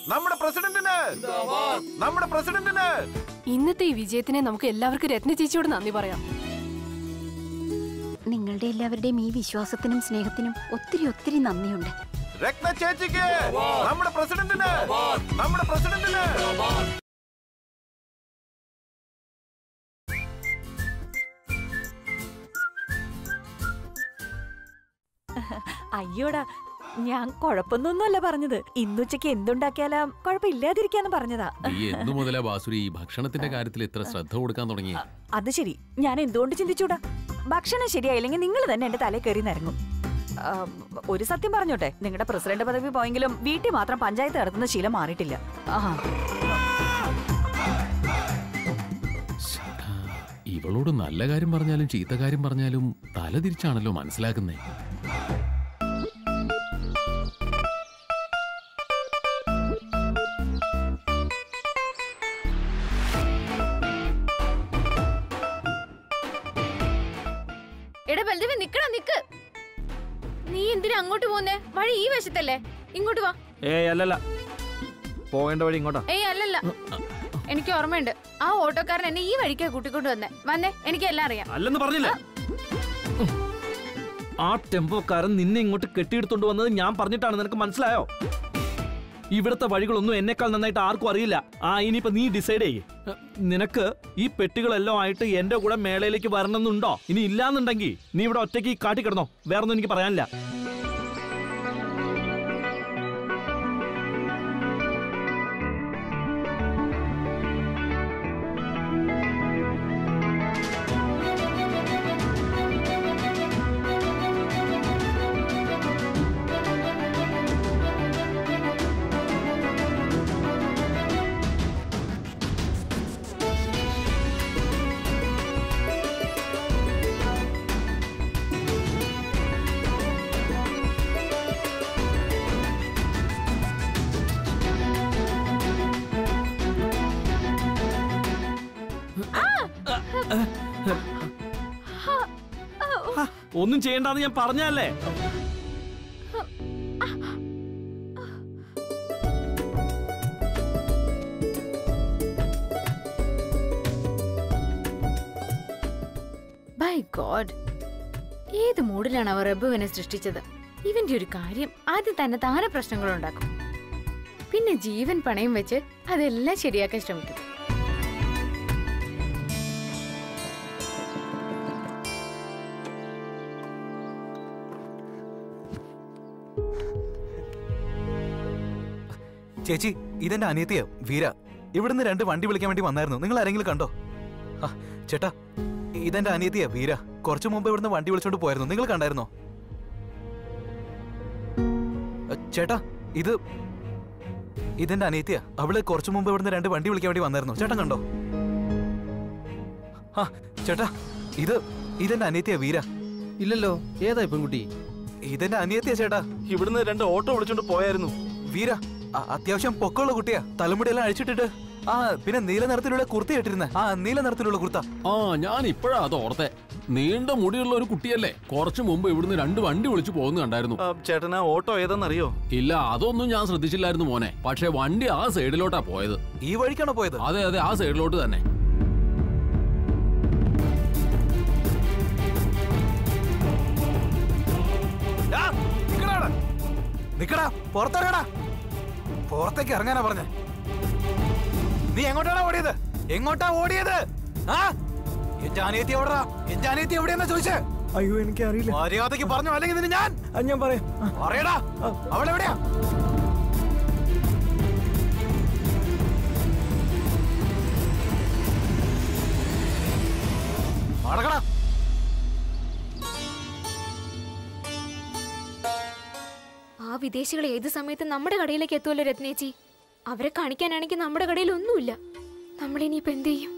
നമ്മുടെ പ്രസിഡന്റിന് നമ്മുടെ പ്രസിഡന്റിന് ഇന്നത്തെ ഈ വിജയത്തിനെ നമുക്ക് എല്ലാവർക്കും രത്ന ചേച്ചിയോട് നന്ദി പറയാം നിങ്ങളുടെ എല്ലാവരുടെയും ഈ വിശ്വാസത്തിനും സ്നേഹത്തിനും ഒത്തിരി ഒത്തിരി നന്ദിയുണ്ട് രത്ന ചേച്ചിക്ക് നമ്മുടെ പ്രസിഡന്റിന് നമ്മുടെ പ്രസിഡന്റിന് അയ്യോടാ ഞാൻ കുഴപ്പമൊന്നുമല്ല പറഞ്ഞത് ഇന്നുച്ചയ്ക്ക് എന്തുണ്ടാക്കിയാലാ കുഴപ്പമില്ലാതിരിക്കാന്ന് പറഞ്ഞതാ നീ എന്തു മുതലാ ബാസുരി ഈ ഭക്ഷണത്തിന്റെ കാര്യത്തിൽ ഇത്ര ശ്രദ്ധ കൊടുക്കാൻ തുടങ്ങി അത് ശരി ഞാൻ എന്തുകൊണ്ട് ചിന്തിച്ചൂടാ ഭക്ഷണം ശരിയായില്ലെങ്കിൽ നിങ്ങൾ തന്നെ എന്റെ തലയിൽ കയറി നിരങ്ങും ആ, ഒരു സത്യം പറഞ്ഞോട്ടെ നിങ്ങളുടെ പ്രസിഡന്റ് പദവി പോയെങ്കിലും വീട്ടിൽ മാത്രം പഞ്ചായത്ത് നടത്തുന്ന ശീലം മാറിയിട്ടില്ല ആ ഇവളോട് നല്ല കാര്യം പറഞ്ഞാലും ചീത്ത കാര്യം പറഞ്ഞാലും തല തിരിച്ചാണല്ലോ മനസ്സിലാക്കുന്നേ എടാ ബൽദേവി നിക്കടാ നിക്ക് നീ എന്തിനാ അങ്ങോട്ട് പോകുന്നേ വഴി ഈ വശത്തല്ലേ ഇങ്ങോട്ട് വാ ഏയ് അല്ലല്ല പോകേണ്ട വഴി ഇങ്ങോട്ടാ ഏയ് അല്ലല്ല എനിക്ക് ഓർമ്മയുണ്ട് ആ ഓട്ടോക്കാരൻ എന്നെ ഈ വഴിക്കാ കൂട്ടിക്കൊണ്ട് വന്നേ വന്നേ എനിക്ക് എല്ലാം അറിയാം അല്ലെന്ന് പറഞ്ഞില്ലേ ആ ടെമ്പോക്കാരൻ നിന്നെ ഇങ്ങോട്ട് കെട്ടിയെടുത്തോണ്ട് വന്നത് ഞാൻ പറഞ്ഞിട്ടാണ് നിനക്ക് മനസ്സിലായോ ഇവിടുത്തെ വഴികളൊന്നും എന്നെക്കാൾ നന്നായിട്ട് ആർക്കും അറിയില്ല ആ ഇനിയിപ്പോ നീ ഡിസൈഡ് ചെയ്യ് നിനക്ക് ഈ പെട്ടികളെല്ലാം ആയിട്ട് എന്റെ കൂടെ മേളയിലേക്ക് വരണമെന്നുണ്ടോ ഇനി ഇല്ലാന്നുണ്ടെങ്കിൽ നീ ഇവിടെ ഒറ്റയ്ക്ക് ഈ കാട്ടി കിടന്നോ വേറൊന്നും എനിക്ക് പറയാനില്ല ഒന്നും ചെയ്യണ്ടെന്ന് ഞാൻ പറഞ്ഞല്ലേ ബൈ ഗോഡ് ഏത് മൂഡിലാണ് അവർ റബ്ബുവിനെ സൃഷ്ടിച്ചത് ഇവന്റെ ഒരു കാര്യം ആദ്യം തന്നെ താനെ പ്രശ്നങ്ങൾ ഉണ്ടാക്കും പിന്നെ ജീവൻ പണയം വെച്ച് അതെല്ലാം ശരിയാക്കാൻ ശ്രമിക്കും ചേച്ചി ഇതെന്റെ അനിയത്തിയ വീര ഇവിടുന്ന് രണ്ട് വണ്ടി വിളിക്കാൻ വേണ്ടി വന്നായിരുന്നു നിങ്ങൾ ആരെങ്കിലും കണ്ടോ ആ, ചേട്ടാ ഇതെന്റെ അനിയത്തിയ വീര കുറച്ചു മുമ്പ് ഇവിടുന്ന് വണ്ടി വിളിച്ചോണ്ട് പോയിരുന്നു നിങ്ങൾ കണ്ടായിരുന്നോ അ, ചേട്ടാ ഇത് ഇതെന്റെ അനിയത്തിയ അവള് കുറച്ചു മുമ്പ് ഇവിടുന്ന് രണ്ട് വണ്ടി വിളിക്കാൻ വേണ്ടി വന്നായിരുന്നു ചേട്ടൻ കണ്ടോ ആ ചേട്ടാ ഇത് ഇതെന്റെ അനിയത്തിയ വീര ഇല്ലല്ലോ ഏതാ പെൺകുട്ടി ഇതെന്റെ അനിയത്തിയ ചേട്ടാ ഇവിടുന്ന് രണ്ട് ഓട്ടോ വിളിച്ചോണ്ട് പോയായിരുന്നു വീര അ- അത്യാവശ്യം പൊക്കമുള്ള കുട്ടിയാ തലമുടിയെല്ലാം അഴിച്ചിട്ടിട്ട് ആ പിന്നെ നീല നിറത്തിലുള്ള കുർത്ത ഇട്ടിരുന്ന ആ നീല നിറത്തിലുള്ള കുർത്ത ആ ഞാൻ ഇപ്പോഴാ അത് ഓർത്തെ നീണ്ട മുടിയുള്ള ഒരു കുട്ടിയല്ലേ കുറച്ചു മുമ്പ് ഇവിടുന്ന് രണ്ട് വണ്ടി വിളിച്ചു പോകുന്ന കണ്ടായിരുന്നു ചേട്ടനാ ഓട്ടോ ഏതെന്നറിയോ ഇല്ല അതൊന്നും ഞാൻ ശ്രദ്ധിച്ചില്ലായിരുന്നു മോനെ പക്ഷെ വണ്ടി ആ സൈഡിലോട്ടാ പോയത് ഈ വഴിക്കാണോ പോയത് അതെ അതെ ആ സൈഡിലോട്ട് തന്നെ ഡാ, നിക്കടാ അവിടെ. നിക്കടാ പുറത്തിറങ്ങടാ പുറത്തേക്ക് ഇറങ്ങാനാ പറഞ്ഞ നീ എങ്ങോട്ടാണ് ഓടിയത് എങ്ങോട്ടാ ഓടിയത് ആ എന്റെ അനിയത്തി എവിടാ എന്റെ അനിയത്തി എവിടെയെന്നാ ചോദിച്ചേ അയ്യോ എനിക്ക് അറിയില്ല മര്യാദക്ക് പറഞ്ഞു അല്ലെങ്കിൽ നിന്നെ ഞാൻ ഞാൻ പറയാം പറയടാ അവളെവിടെയാ മടക്കടാ ആ വിദേശികൾ ഏത് സമയത്ത് നമ്മുടെ കടയിലേക്ക് എത്തുമല്ലോ രത്നേച്ചി അവരെ കാണിക്കാനാണെങ്കിൽ നമ്മുടെ കടയിൽ ഒന്നുമില്ല നമ്മളിനിയിപ്പോ എന്ത് ചെയ്യും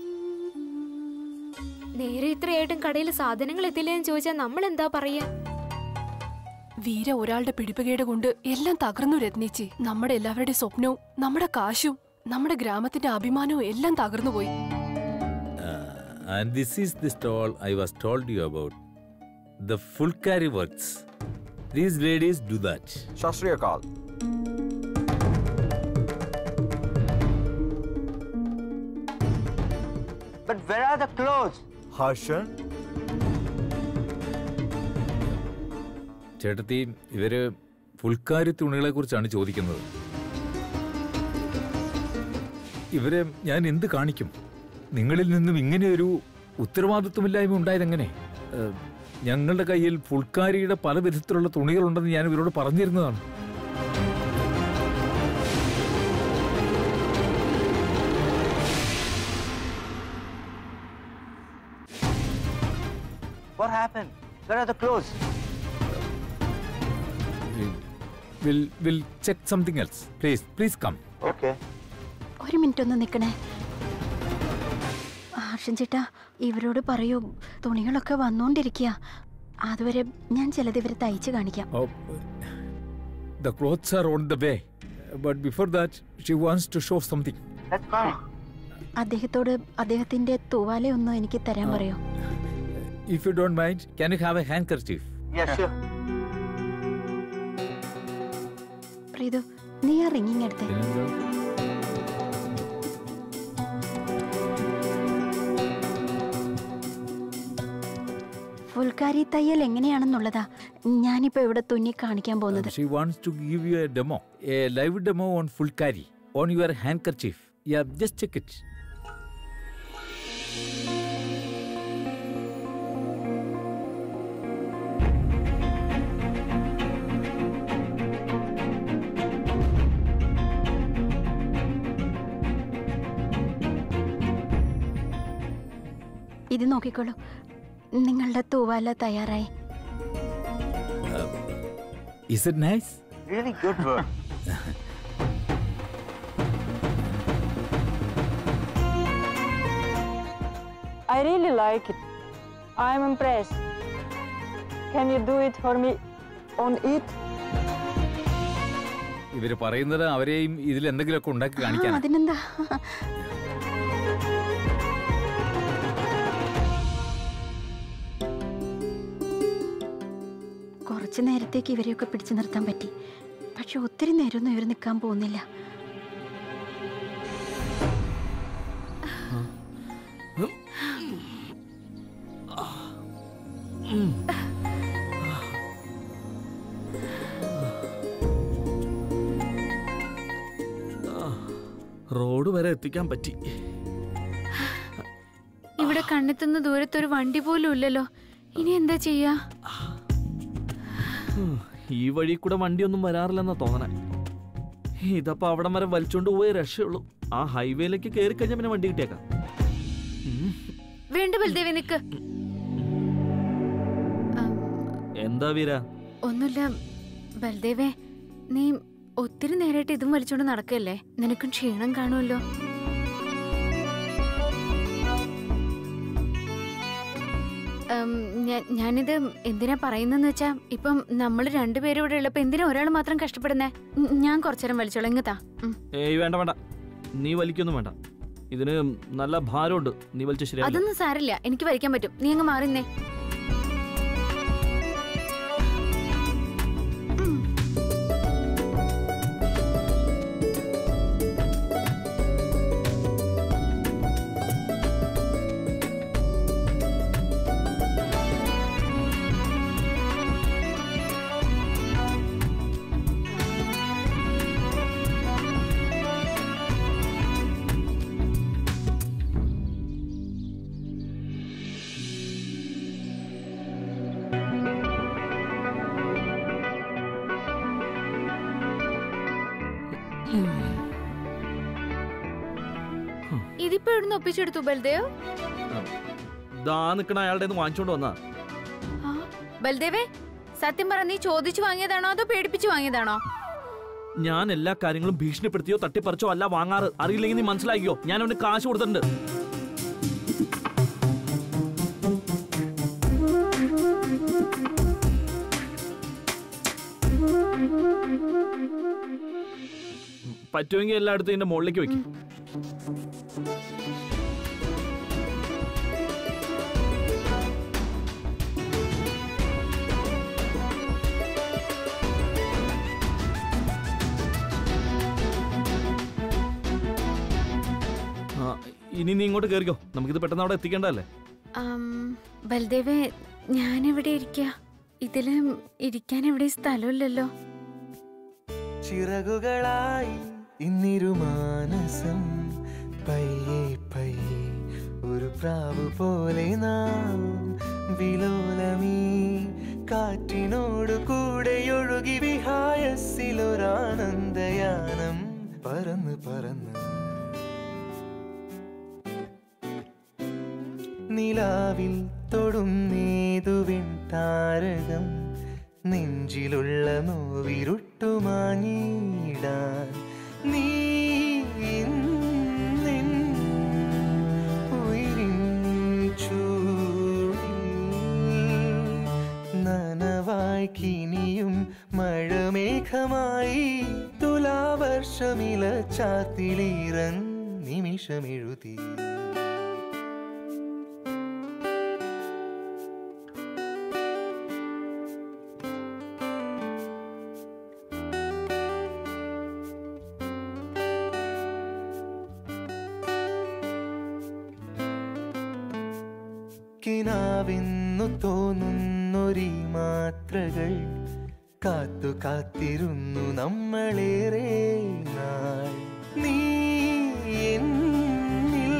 നേരെ ഇത്രയായിട്ടും കടയിൽ സാധനങ്ങൾ എത്തില്ലെന്ന് ചോദിച്ചാൽ നമ്മൾ എന്താ പറയാ വീര ഒരാളുടെ പിടിപ്പുകേട് കൊണ്ട് എല്ലാം തകർന്നു രത്നിച്ചി നമ്മുടെ എല്ലാവരുടെ സ്വപ്നവും നമ്മുടെ കാശും നമ്മുടെ ഗ്രാമത്തിന്റെ അഭിമാനവും എല്ലാം തകർന്നു പോയി and this is the stall I was told you about. The Fulkari works. These ladies do that. സത് Shri അകാൽ But where are the clothes? Harshan ചേട്ടത്തി ഇവര് ഫുൾക്കാരി തുണികളെ കുറിച്ചാണ് ചോദിക്കുന്നത് ഇവരെ ഞാൻ എന്ത് കാണിക്കും നിങ്ങളിൽ നിന്നും ഇങ്ങനെയൊരു ഉത്തരവാദിത്വമില്ലായ്മ ഉണ്ടായതെങ്ങനെ ഏഹ്, ഞങ്ങളുടെ കയ്യിൽ ഫുൾക്കാരിയുടെ പല വിധത്തിലുള്ള തുണികളുണ്ടെന്ന് ഞാൻ ഇവരോട് പറഞ്ഞിരുന്നതാണ് What happened? Where are the clothes? Will will check something else please please come Okay. ഒരു മിനിറ്റ് ഒന്ന് നിൽക്കണേ ഹർഷൻ ചേട്ടാ ഇവരോട് പറയൂ തുണികളൊക്കെ വന്നുകൊണ്ടിരിക്കുക അതുവരെ ഞാൻ ചിലത് ഇവരെ തയ്ച്ച് കാണിക്കാം the clothes are on the way but before that she wants to show something That's fine. അദ്ദേഹത്തോട് അദ്ദേഹത്തിന്റെ തൂവാല ഒന്ന് എനിക്ക് തരാൻ പറയോ if you don't mind can you have a handkerchief Yeah, sure. Preethu നീ ആ റിങ്ങിങ് എടുത്തേ ഫുൽക്കാരി തയ്യൽ എങ്ങനെയാണെന്നുള്ളതാ ഞാനിപ്പോ ഇവിടെ തുന്നി കാണിക്കാൻ പോകുന്നത് She wants to give you a demo, a live demo on Fulkari, on your handkerchief. Yeah, just check it. ഇത് നോക്കിക്കോളൂ നിങ്ങളുടെ തൂവാല തയ്യാറായി Is it nice? Really good work. I really like it. I'm impressed. Can you do it for me on it? ഇവര് പറയുന്നത് അവരെയും ഇതിൽ എന്തെങ്കിലുമൊക്കെ ഉണ്ടാക്കി ആ, കാണിക്കാൻ അതിനെന്താ കുറച്ചു നേരത്തേക്ക് ഇവരെയൊക്കെ പിടിച്ചു നിർത്താൻ പറ്റി പക്ഷെ ഒത്തിരി നേരമൊന്നും ഇവർ നിൽക്കാൻ പോകുന്നില്ല റോഡ് വരെ എത്തിക്കാൻ പറ്റി ഇവിടെ കണ്ണെത്തുന്ന ദൂരത്തൊരു വണ്ടി പോലും ഇല്ലല്ലോ ഇനി എന്താ ചെയ്യാ ഉം, ഈ വഴി കൂടെ വണ്ടിയൊന്നും വരാറില്ലെന്നാ തോന്നണേ ഇതപ്പോ അവിടം വരെ വലിച്ചോണ്ട് പോയേ രക്ഷയുള്ളൂ ആ ഹൈവേയിലേക്ക് കയറി കഴിഞ്ഞാൽ പിന്നെ വണ്ടി കിട്ടിയേക്കാം ഉം, വേണ്ട ബൽദേവി നിക്ക് എന്താ വീര ഒന്നുമില്ല ബൽദേവേ നീ ഒത്തിരി നേരമായിട്ട് ഇതും വലിച്ചോണ്ട് നടക്കല്ലേ നിനക്കും ക്ഷീണം കാണുമല്ലോ ഉം, ഞാ- ഞാനിത് എന്തിനാ പറയുന്നെന്ന് വെച്ചാ ഇപ്പം നമ്മൾ രണ്ടുപേരും ഇവിടെ ഉള്ളപ്പോ എന്തിനാ ഒരാൾ മാത്രം കഷ്ടപ്പെടുന്നേ ഉം, ഞാൻ കുറച്ചേരം വലിച്ചോളാം ഇങ്ങത്താ ഉം. ഏയ് വേണ്ട വേണ്ട നീ വലിക്കൊന്നും വേണ്ട ഇതിന് നല്ല ഭാരമുണ്ട് നീ വലിച്ച ശരിയാവില്ല അതൊന്നും സാരില്ല എനിക്ക് വലിക്കാൻ പറ്റും നീ അങ്ങ് മാറിന്നേ ഇതിപ്പോ എവിടുന്ന് ഒപ്പിച്ചെടുത്തു ബൽദേവ് ദാ നിക്കണ അയാളുടെ നിന്ന് വാങ്ങിച്ചോണ്ട് വന്നാ ആ, ബൽദേവേ സത്യം പറ നീ ചോദിച്ചു വാങ്ങിയതാണോ അതോ പേടിപ്പിച്ചു വാങ്ങിയതാണോ ഞാൻ എല്ലാ കാര്യങ്ങളും ഭീഷണിപ്പെടുത്തിയോ തട്ടിപ്പറിച്ചോ അല്ല വാങ്ങാറ് അറിയില്ലെങ്കിൽ നീ മനസ്സിലാക്കിയോ ഞാൻ അവന് കാശ് കൊടുത്തിട്ടുണ്ട് പറ്റുമെങ്കിൽ എല്ലായിടത്തും ഇതിന്റെ മുകളിലേക്ക് വെക്കും ആ, ഇനി നീ ഇങ്ങോട്ട് കയറിക്കോ നമുക്കിത് പെട്ടെന്ന് അവിടെ എത്തിക്കേണ്ടതല്ലേ ആം, ബൽദേവേ ഞാനെവിടെ ഇരിക്ക ഇതില് ഇരിക്കാൻ എവിടെ സ്ഥലമില്ലല്ലോ ചിറകുകളായി ഇന്നിരുമാനസം പയ്യെ പയ്യെ ഒരു പ്രാവ് പോലെ നാം വിലോലമീ കാറ്റിനോട് കൂടെയൊഴുകി വിഹായസിലൊരാനന്ദയാനം പറന്ന് പറന്ന് നിലാവിൽ തൊടുന്നേതുവിൻ താരകം നെഞ്ചിലുള്ള നോവിരുട്ടുമാഞ്ഞിടാൻ നീ ഇന്നെൻ ഉയിരിൻ ചൂടിൽ നനവായി കിനിയും മഴമേഘമായി തുലാവർഷമില ചാത്തിലീറൻ നിമിഷമെഴുതി കിനാവെന്നു തോന്നുന്നൊരീ മാത്രകൾ കാത്തു കാത്തിരുന്നു നമ്മളേറെ നാൾ നീ എന്നിൽ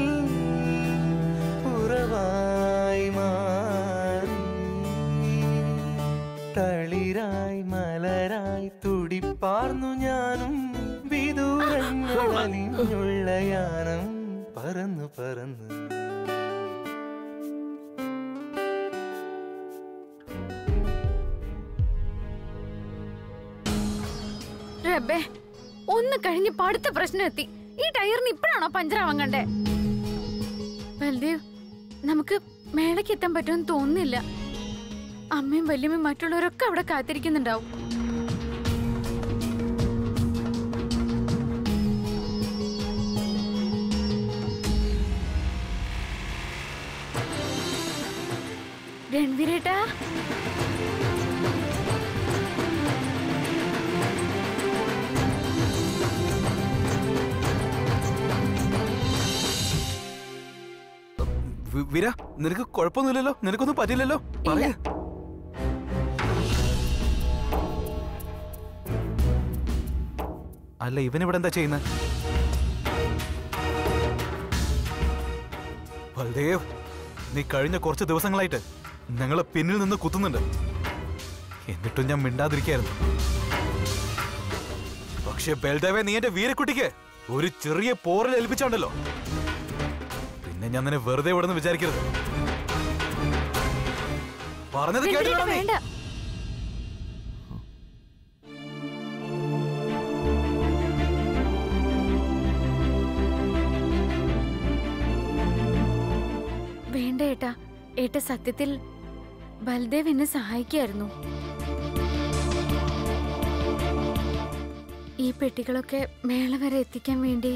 ഉറവായി മാറി തളിരായി മലരായി തുടിപ്പാർന്നു ഞാനും വിദൂരങ്ങളലിഞ്ഞുള്ള യാനം പറന്നു പറന്ന് റബ്ബേ ഒന്ന് കഴിഞ്ഞ് അടുത്ത പ്രശ്നം എത്തി ഈ ടയറിന് ഇപ്പഴാണോ പഞ്ചറാവാൻ കണ്ടേ ബൽദേവ് നമുക്ക് മേളയ്ക്ക് എത്താൻ പറ്റുമെന്ന് തോന്നുന്നില്ല അമ്മയും വല്യമ്മയും മറ്റുള്ളവരൊക്കെ അവിടെ കാത്തിരിക്കുന്നുണ്ടാവും രൺവീരേട്ടാ വി- വിര നിനക്ക് കുഴപ്പമൊന്നുമില്ലല്ലോ നിനക്കൊന്നും പറ്റില്ലല്ലോ പറയ അല്ല ഇവൻ ഇവിടെ എന്താ ചെയ്യുന്നത് ബൽദേവ് നീ കഴിഞ്ഞ കുറച്ച് ദിവസങ്ങളായിട്ട് ഞങ്ങളെ പിന്നിൽ നിന്ന് കുത്തുന്നുണ്ട് എന്നിട്ടും ഞാൻ മിണ്ടാതിരിക്കായിരുന്നു പക്ഷെ ബൽദേവെ നീ എന്റെ വീരക്കുട്ടിക്ക് ഒരു ചെറിയ പോറൽ ഏൽപ്പിച്ചാണ്ടല്ലോ പിന്നെ ഞാൻ നിന്നെ വെറുതെ വിടുന്ന് വിചാരിക്കരുത് പറഞ്ഞത് കേട്ടില്ലടാ നീ? വേണ്ട വേണ്ട ഏട്ടാ ഏട്ട സത്യത്തിൽ ബൽദേവ് എന്നെ സഹായിക്കായിരുന്നു ഈ പെട്ടികളൊക്കെ മേള വരെ എത്തിക്കാൻ വേണ്ടി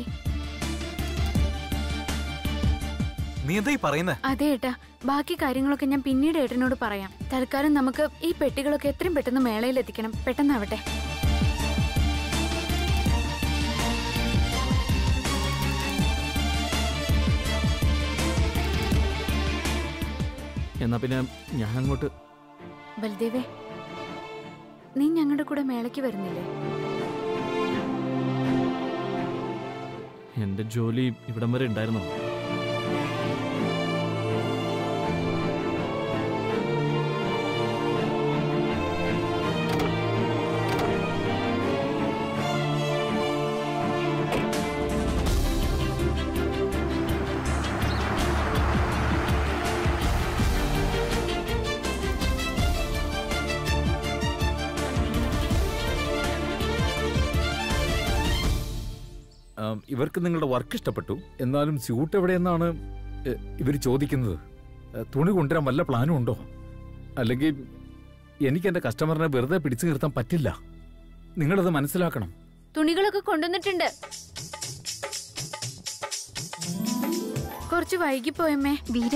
നീ എന്താ ഈ പറയുന്നേ അതെ ഏട്ടാ ബാക്കി കാര്യങ്ങളൊക്കെ ഞാൻ പിന്നീട് ഏട്ടനോട് പറയാം തൽക്കാലം നമുക്ക് ഈ പെട്ടികളൊക്കെ എത്രയും പെട്ടെന്ന് മേളയിൽ എത്തിക്കണം പെട്ടെന്നാവട്ടെ എന്നാ പിന്നെ ഞാൻ അങ്ങോട്ട് ബൽദേവേ നീ ഞങ്ങളുടെ കൂടെ മേളയ്ക്ക് വരുന്നില്ലേ എന്റെ ജോലി ഇവിടം വരെ ഉണ്ടായിരുന്നു ആം, ഇവർക്ക് നിങ്ങളുടെ വർക്ക് ഇഷ്ടപ്പെട്ടു എന്നാലും സ്യൂട്ട് എവിടെയെന്നാണ് ഇവർ ചോദിക്കുന്നത് എ, തുണി കൊണ്ടുവരാൻ വല്ല പ്ലാനും ഉണ്ടോ അല്ലെങ്കിൽ എനിക്ക് എൻ്റെ കസ്റ്റമറിനെ വെറുതെ പിടിച്ചു നിർത്താൻ പറ്റില്ല നിങ്ങളത് മനസ്സിലാക്കണം തുണികളൊക്കെ കൊണ്ടുവന്നിട്ടുണ്ട് കുറച്ച് വൈകിപ്പോയമ്മേ വീര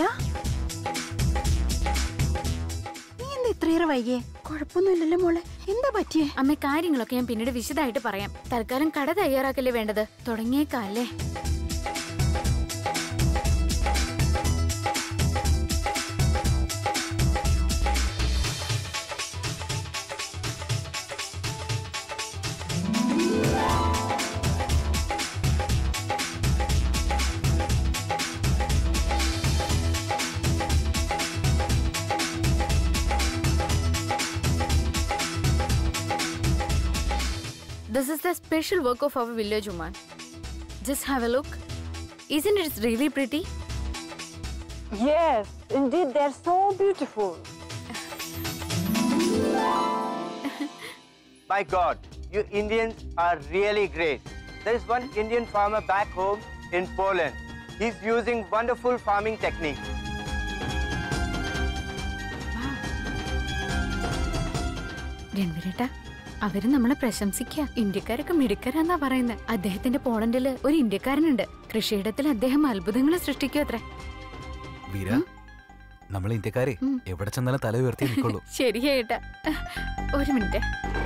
നീ എന്താ ഇത്രയേറെ വൈകിയേ കുഴപ്പമൊന്നുമില്ലല്ലോ മോളെ എന്താ പറ്റിയേ അമ്മ കാര്യങ്ങളൊക്കെ ഞാൻ പിന്നീട് വിശദമായിട്ട് പറയാം തൽക്കാലം കട തയ്യാറാക്കല്ലേ വേണ്ടത് തുടങ്ങിയേക്കാല്ലേ This is the special work of our village woman. Just have a look. Isn't it really pretty? Yes, indeed, they're so beautiful. My God, you Indians are really great. There is one Indian farmer back home in Poland. He's using wonderful farming techniques. രൺവീരേട്ട അവര് നമ്മളെ പ്രശംസിക്കുക ഇന്ത്യക്കാരൊക്കെ മിടുക്കരാന്നാ പറയുന്നത് അദ്ദേഹത്തിന്റെ പോളണ്ടില് ഒരു ഇന്ത്യക്കാരനുണ്ട് കൃഷിയിടത്തിൽ അദ്ദേഹം അത്ഭുതങ്ങൾ സൃഷ്ടിക്കും അത്ര വീര നമ്മൾ ഇന്ത്യക്കാരെ എവിടെ ചെന്നാലും തല ഉയർത്തി നിൽക്കുള്ളൂ ശരിയേട്ടാ ഒരു മിനിറ്റ്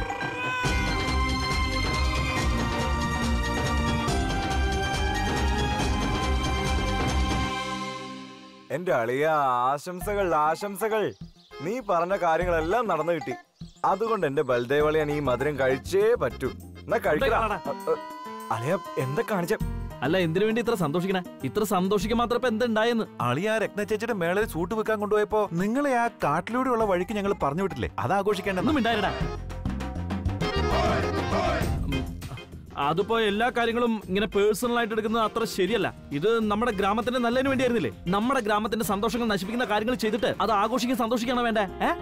എന്റെ അളിയ ആശംസകൾ ആശംസകൾ നീ പറഞ്ഞ കാര്യങ്ങളെല്ലാം നടന്നു കിട്ടി അതുകൊണ്ട് എന്റെ ബൽദേവളിയാൻ ഈ മധുരം കഴിച്ചേ പറ്റൂ എന്നാ കഴിക്കണം അളിയ എന്താ കാണിച്ച അല്ല എന്തിനു വേണ്ടി ഇത്ര സന്തോഷിക്കണേ ഇത്ര സന്തോഷിക്കാൻ മാത്രം ഇപ്പൊ എന്തുണ്ടായെന്ന് അളിയ ആ രത്ന ചേച്ചിയുടെ മേളയിൽ സൂട്ട് വെക്കാൻ കൊണ്ടുപോയപ്പോ നിങ്ങളെ ആ കാട്ടിലൂടെയുള്ള വഴിക്ക് ഞങ്ങൾ പറഞ്ഞു വിട്ടില്ലേ അത് ആഘോഷിക്കേണ്ട മിണ്ടായിരടാ അതിപ്പോ എല്ലാ കാര്യങ്ങളും ഇങ്ങനെ പേഴ്സണൽ ആയിട്ട് എടുക്കുന്നത് അത്ര ശരിയല്ല ഇത് നമ്മുടെ ഗ്രാമത്തിന്റെ നല്ലതിന് വേണ്ടിയായിരുന്നില്ലേ നമ്മുടെ ഗ്രാമത്തിന്റെ സന്തോഷങ്ങൾ നശിപ്പിക്കുന്ന കാര്യങ്ങൾ ചെയ്തിട്ട് അത് ആഘോഷിക്കാൻ സന്തോഷിക്കണോ വേണ്ടേ ഏ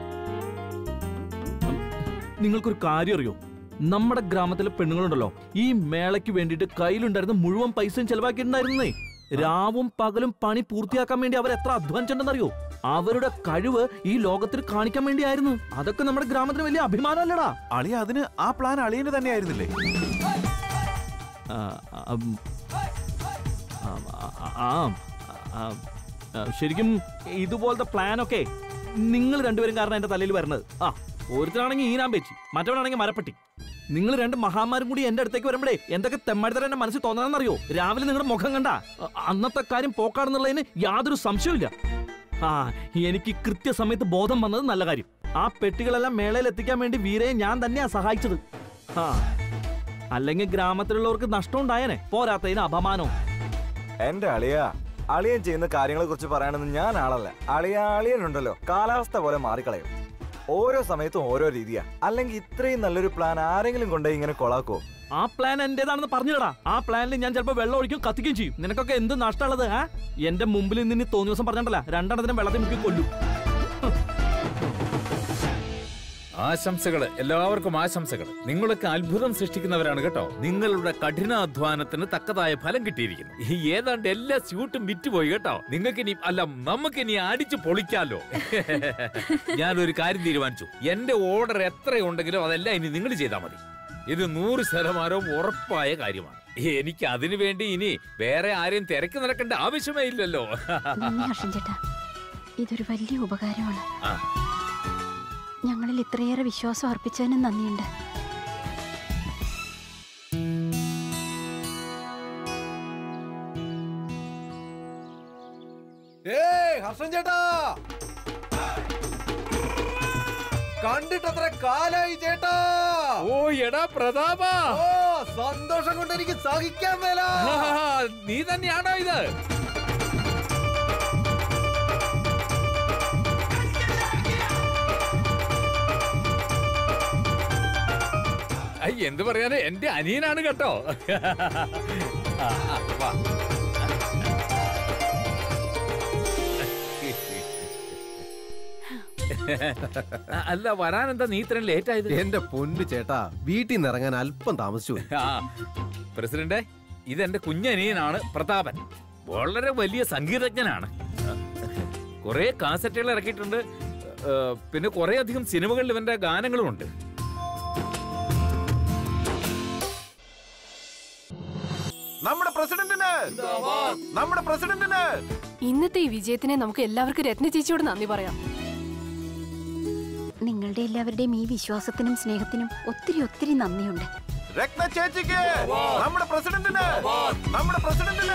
നിങ്ങൾക്കൊരു കാര്യം അറിയോ നമ്മുടെ ഗ്രാമത്തിലെ പെണ്ണുങ്ങളുണ്ടല്ലോ ഈ മേളയ്ക്ക് വേണ്ടിയിട്ട് കയ്യിലുണ്ടായിരുന്ന മുഴുവൻ പൈസയും ചെലവാക്കിയിട്ടുണ്ടായിരുന്നേ രാവും പകലും പണി പൂർത്തിയാക്കാൻ വേണ്ടി അവർ എത്ര അധ്വാനിച്ചിട്ടുണ്ടെന്നറിയോ അവരുടെ കഴിവ് ഈ ലോകത്തിൽ കാണിക്കാൻ വേണ്ടിയായിരുന്നു അതൊക്കെ നമ്മുടെ ഗ്രാമത്തിന് വലിയ അഭിമാനമല്ലടാ അളിയ അതിന് ആ പ്ലാൻ അളിയന് തന്നെയായിരുന്നില്ലേ ആ, ഉം, ആ, ആ, ആ, ആ, ആ, ശരിക്കും ഇതുപോലത്തെ പ്ലാനൊക്കെ നിങ്ങൾ രണ്ടുപേരും കാരണം എന്റെ തലയിൽ വരുന്നത് ആ ഒരുത്തരാണെങ്കിൽ ഈനാൻ പേച്ചി മറ്റവനാണെങ്കിൽ മരപ്പെട്ടി നിങ്ങൾ രണ്ട് മഹാമാരും കൂടി എന്റെ അടുത്തേക്ക് വരുമ്പോഴേ എന്തൊക്കെ തെമ്മാടിത്തരം എന്റെ മനസ്സിൽ തോന്നണമെന്നറിയോ രാവിലെ നിങ്ങളുടെ മുഖം കണ്ട അന്നത്തെ കാര്യം പോക്കാണെന്നുള്ളതിന് യാതൊരു സംശയവുമില്ല ആ എനിക്ക് കൃത്യസമയത്ത് ബോധം വന്നത് നല്ല കാര്യം ആ പെട്ടികളെല്ലാം മേളയിൽ എത്തിക്കാൻ വേണ്ടി വീരയെ ഞാൻ തന്നെയാ സഹായിച്ചത് ആ അല്ലെങ്കിൽ ഗ്രാമത്തിലുള്ളവർക്ക് നഷ്ടം ഉണ്ടായേനെ പോരാത്തതിന് അപമാനവും എന്റെ അളിയ അളിയൻ ചെയ്യുന്ന കാര്യങ്ങളെ കുറിച്ച് പറയണമെന്ന് ഞാൻ ആളല്ല അളിയ അളിയനുണ്ടല്ലോ കാലാവസ്ഥ പോലെ മാറിക്കളയും ഓരോ സമയത്തും ഓരോ രീതിയാ അല്ലെങ്കിൽ ഇത്രയും നല്ലൊരു പ്ലാൻ ആരെങ്കിലും കൊണ്ടുപോയി ഇങ്ങനെ കൊളാക്കോ ആ പ്ലാൻ എന്റേതാണെന്ന് പറഞ്ഞില്ലടാ ആ പ്ലാനിൽ ഞാൻ ചിലപ്പോൾ വെള്ളം ഒഴിക്കും കത്തിക്കുകയും ചെയ്യും നിനക്കൊക്കെ എന്ത് നഷ്ടമുള്ളത് ആ എന്റെ മുമ്പിൽ നിന്ന് തോന്നിയ ദിവസം പറഞ്ഞിട്ടല്ല രണ്ടെണ്ണത്തിനും വെള്ളത്തിൽ മുക്കി കൊല്ലും ആശംസകൾ എല്ലാവർക്കും ആശംസകൾ നിങ്ങളൊക്കെ അത്ഭുതം സൃഷ്ടിക്കുന്നവരാണ് കേട്ടോ നിങ്ങളുടെ കഠിനാധ്വാനത്തിന് തക്കതായ ഫലം കിട്ടിയിരിക്കുന്നു ഈ ഏതാണ്ട് എല്ലാ സ്യൂട്ടും വിറ്റുപോയി കേട്ടോ നിങ്ങൾക്ക് ഇനി അല്ല നമുക്ക് ഇനി അടിച്ചു പൊളിക്കാലോ ഞാനൊരു കാര്യം തീരുമാനിച്ചു എന്റെ ഓർഡർ എത്രയുണ്ടെങ്കിലും അതെല്ലാം ഇനി നിങ്ങൾ ചെയ്താൽ മതി ഇത് നൂറ് ശതമാനവും ഉറപ്പായ കാര്യമാണ് എനിക്ക് അതിനു വേണ്ടി ഇനി വേറെ ആരെയും തിരക്ക് നടക്കേണ്ട ആവശ്യമേ ഇല്ലല്ലോ നന്ദി ഹർഷൻ ചേട്ടാ ഇതൊരു വലിയ ഉപകാരമാണ് ആ ഞങ്ങളിൽ ഇത്രയേറെ വിശ്വാസം അർപ്പിച്ചതിനും നന്ദിയുണ്ട് ഏയ് ഹർഷൻ ചേട്ടാ കണ്ടിട്ടത്ര കാലായി ചേട്ടാ ഓ എടാ പ്രതാപ ഓ സന്തോഷം കൊണ്ട് എനിക്ക് സഹിക്കാൻ മേല നീ തന്നെയാണോ ഇത് ഐ, എന്ത് പറയാന് എന്റെ അനിയനാണ് കേട്ടോ ആ, ആ, വാ. ആ, അല്ല വരാൻ എന്താ നീ ഇത്രയും ലേറ്റ് ആയത് എന്റെ പൊന്നു ചേട്ടാ വീട്ടിൽ നിന്ന് ഇറങ്ങാൻ അല്പം താമസിച്ചു പോയി. ആ പ്രസിഡന്റ് ഇതെന്റെ കുഞ്ഞനിയനാണ് പ്രതാപൻ വളരെ വലിയ സംഗീതജ്ഞനാണ് കുറെ കാസറ്റുകൾ ഇറക്കിയിട്ടുണ്ട് ഏ, പിന്നെ കുറെ അധികം സിനിമകളിൽ ഇവന്റെ ഗാനങ്ങളും ഉണ്ട് നമ്മുടെ പ്രസിഡന്റിന് നമ്മുടെ പ്രസിഡന്റിന് ഇന്നത്തെ ഈ വിജയത്തിനെ നമുക്ക് എല്ലാവർക്കും രത്ന ചേച്ചിയോട് നന്ദി പറയാം നിങ്ങളുടെ എല്ലാവരുടെയും ഈ വിശ്വാസത്തിനും സ്നേഹത്തിനും ഒത്തിരി ഒത്തിരി നന്ദിയുണ്ട് രത്ന ചേച്ചിക്ക് നമ്മുടെ പ്രസിഡന്റിന് നമ്മുടെ പ്രസിഡന്റിന്